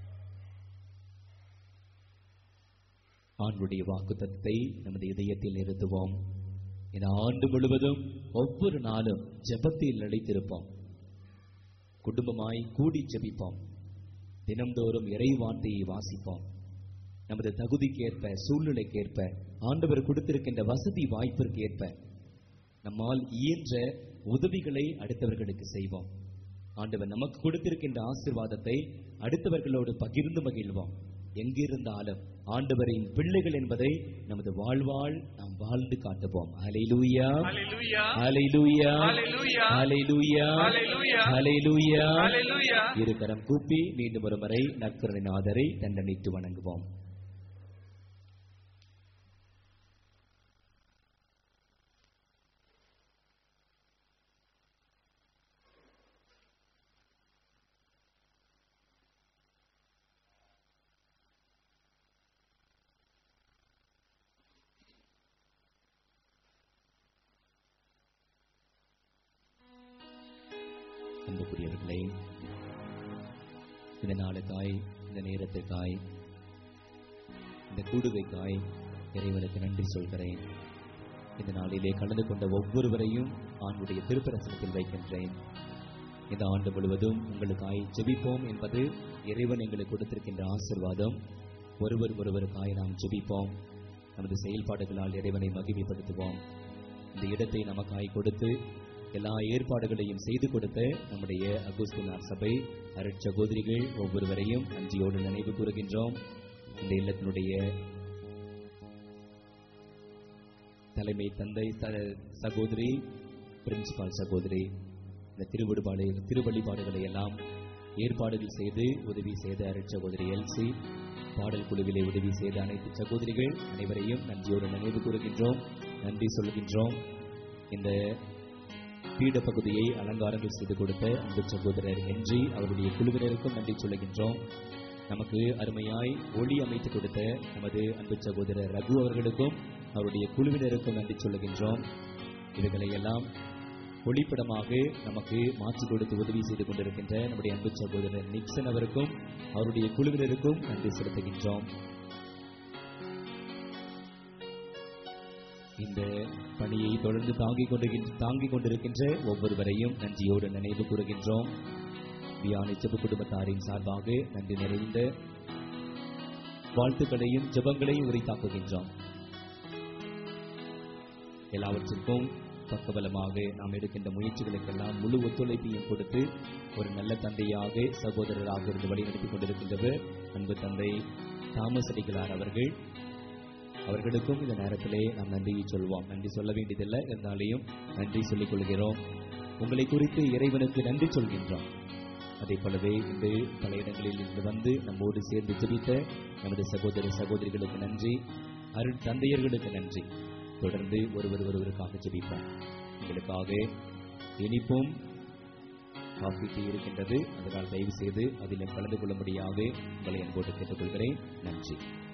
Speaker 4: ஆண்டுடைய வாக்குத்தத்தை நமது இதயத்தில் நிறுத்துவோம் இந்த ஆண்டு முழுவதும் ஒவ்வொரு நாளும் ஜெபத்தில் நிலைத்திருப்போம் குடும்பமாய் கூடி ஜெபிப்போம் தினம்தோறும் இறை வார்த்தையை வாசிப்போம் நமது தகுதிக்கேற்ப சூழ்நிலைக்கேற்ப ஆண்டவர் கொடுத்திருக்கின்ற வசதி வாய்ப்பிற்கு ஏற்ப நம்மால் இயன்ற உதவிகளை அடுத்தவர்களுக்கு செய்வோம் ஆண்டவர் நமக்கு கொடுத்திருக்கின்ற ஆசீர்வாதத்தை அடுத்தவர்களோடு பகிர்ந்து மகிழ்வோம் எங்கிருந்தாலும் ஆண்டவரின் பிள்ளைகள் என்பதை நமது வாழ்வாள் நாம் வாழ்ந்து காட்டுவோம் ஹalleluya ஹalleluya ஹalleluya ஹalleluya இரு கரம் கூப்பி மீண்டும் ஒரு முறை நற்கருணைநாதரை தண்டனைத்து வணங்குவோம் அன்புக்குரியவர்களே இந்த நாளுக்காய் இந்த நேரத்துக்காய் இந்த கூடுகைக்காய் இறைவனுக்கு நன்றி சொல்கிறேன் இந்த நாளிலே கலந்து கொண்ட ஒவ்வொருவரையும் ஆண்டுடைய திருப்பரசனத்தில் வைக்கின்றேன் இந்த ஆண்டு முழுவதும் உங்களுக்காய் ஜெபிப்போம் என்பது இறைவன் எங்களுக்கு கொடுத்திருக்கின்ற ஆசிர்வாதம் ஒருவர் ஒருவருக்காய் நாம் ஜெபிப்போம் நமது செயல்பாடுகளால் இறைவனை மகிமைப்படுத்துவோம் இந்த இடத்தை நமக்காய் கொடுத்து எல்லா ஏற்பாடுகளையும் செய்து கொடுத்த நம்முடைய அகுஸ்தினார் சபை அருட்சகோதரிகள் ஒவ்வொருவரையும் நன்றியோடு நினைவு கூறுகின்றோம் இந்த இல்லத்தினுடைய தலைமை தந்தை ச- சகோதரி பிரின்சிபால் சகோதரி இந்த திருவிடுபாடு திருவழிபாடுகளை எல்லாம் ஏற்பாடுகள் செய்து உதவி செய்த அருட்சகோதரி எல்சி பாடல் குழுவிலே உதவி செய்த அனைத்து சகோதரிகள் அனைவரையும் நன்றியோடு நினைவு கூறுகின்றோம் நன்றி சொல்கின்றோம் இந்த பீட பகுதியை அலங்காரங்கள் செய்து கொடுத்த அன்பு சகோதரர் ஹென்றி அவருடைய குழுவினருக்கும் நன்றி சொல்லுகின்றோம் நமக்கு அருமையாய் ஒளி அமைத்து கொடுத்த நமது அன்பு சகோதரர் ரகு அவர்களுக்கும் அவருடைய குழுவினருக்கும் நன்றி சொல்லுகின்றோம் இவைகளை எல்லாம் ஒளிப்படமாக நமக்கு மாற்றி கொடுத்து உதவி செய்து கொண்டிருக்கின்ற நம்முடைய அன்பு சகோதரர் நிக்சன் அவருக்கும் அவருடைய குழுவினருக்கும் நன்றி செலுத்துகின்றோம் இந்த பணியை தொடர்ந்து தாங்கிக் கொண்டிருக்கின்ற தாங்கிக் கொண்டிருக்கின்ற ஒவ்வொருவரையும் நன்றியோடு நினைவு கூறுகின்றோம் வியானை ஜெப குடும்பத்தாரின் சார்பாக நன்றி நிறைந்த வாழ்த்துக்களையும் ஜெபங்களையும் உரித்தாக்குகின்றோம் எல்லாவற்றிற்கும் பக்கபலமாக நாம் எடுக்கின்ற முயற்சிகளுக்கெல்லாம் முழு ஒத்துழைப்பையும் கொடுத்து ஒரு நல்ல தந்தையாக சகோதரராக இருந்து வழிநடத்திக் கொண்டிருக்கின்றவர் அன்பு தந்தை தாமஸ் அடிகளார் அவர்கள் அவர்களுக்கும் இந்த நேரத்திலே நாம் நன்றியை சொல்வோம் நன்றி சொல்ல வேண்டியதில்லை இருந்தாலேயும் நன்றி சொல்லிக் கொள்கிறோம் உங்களை குறித்து இறைவனுக்கு நன்றி சொல்கின்றோம் அதே போலவே இன்று பல இடங்களில் இருந்து வந்து நம்மோடு சேர்ந்து ஜெபித்த நமது சகோதர சகோதரிகளுக்கு நன்றி அருள் தந்தையர்களுக்கு நன்றி தொடர்ந்து ஒருவர் ஒருவருக்காக ஜெபிப்போம் உங்களுக்காக இனிப்பும் காஃபி டீ இருக்கின்றது அதனால் தயவு செய்து அதில் கலந்து கொள்ளும்படியாக உங்களை அன்போடு கேட்டுக்கொள்கிறேன் நன்றி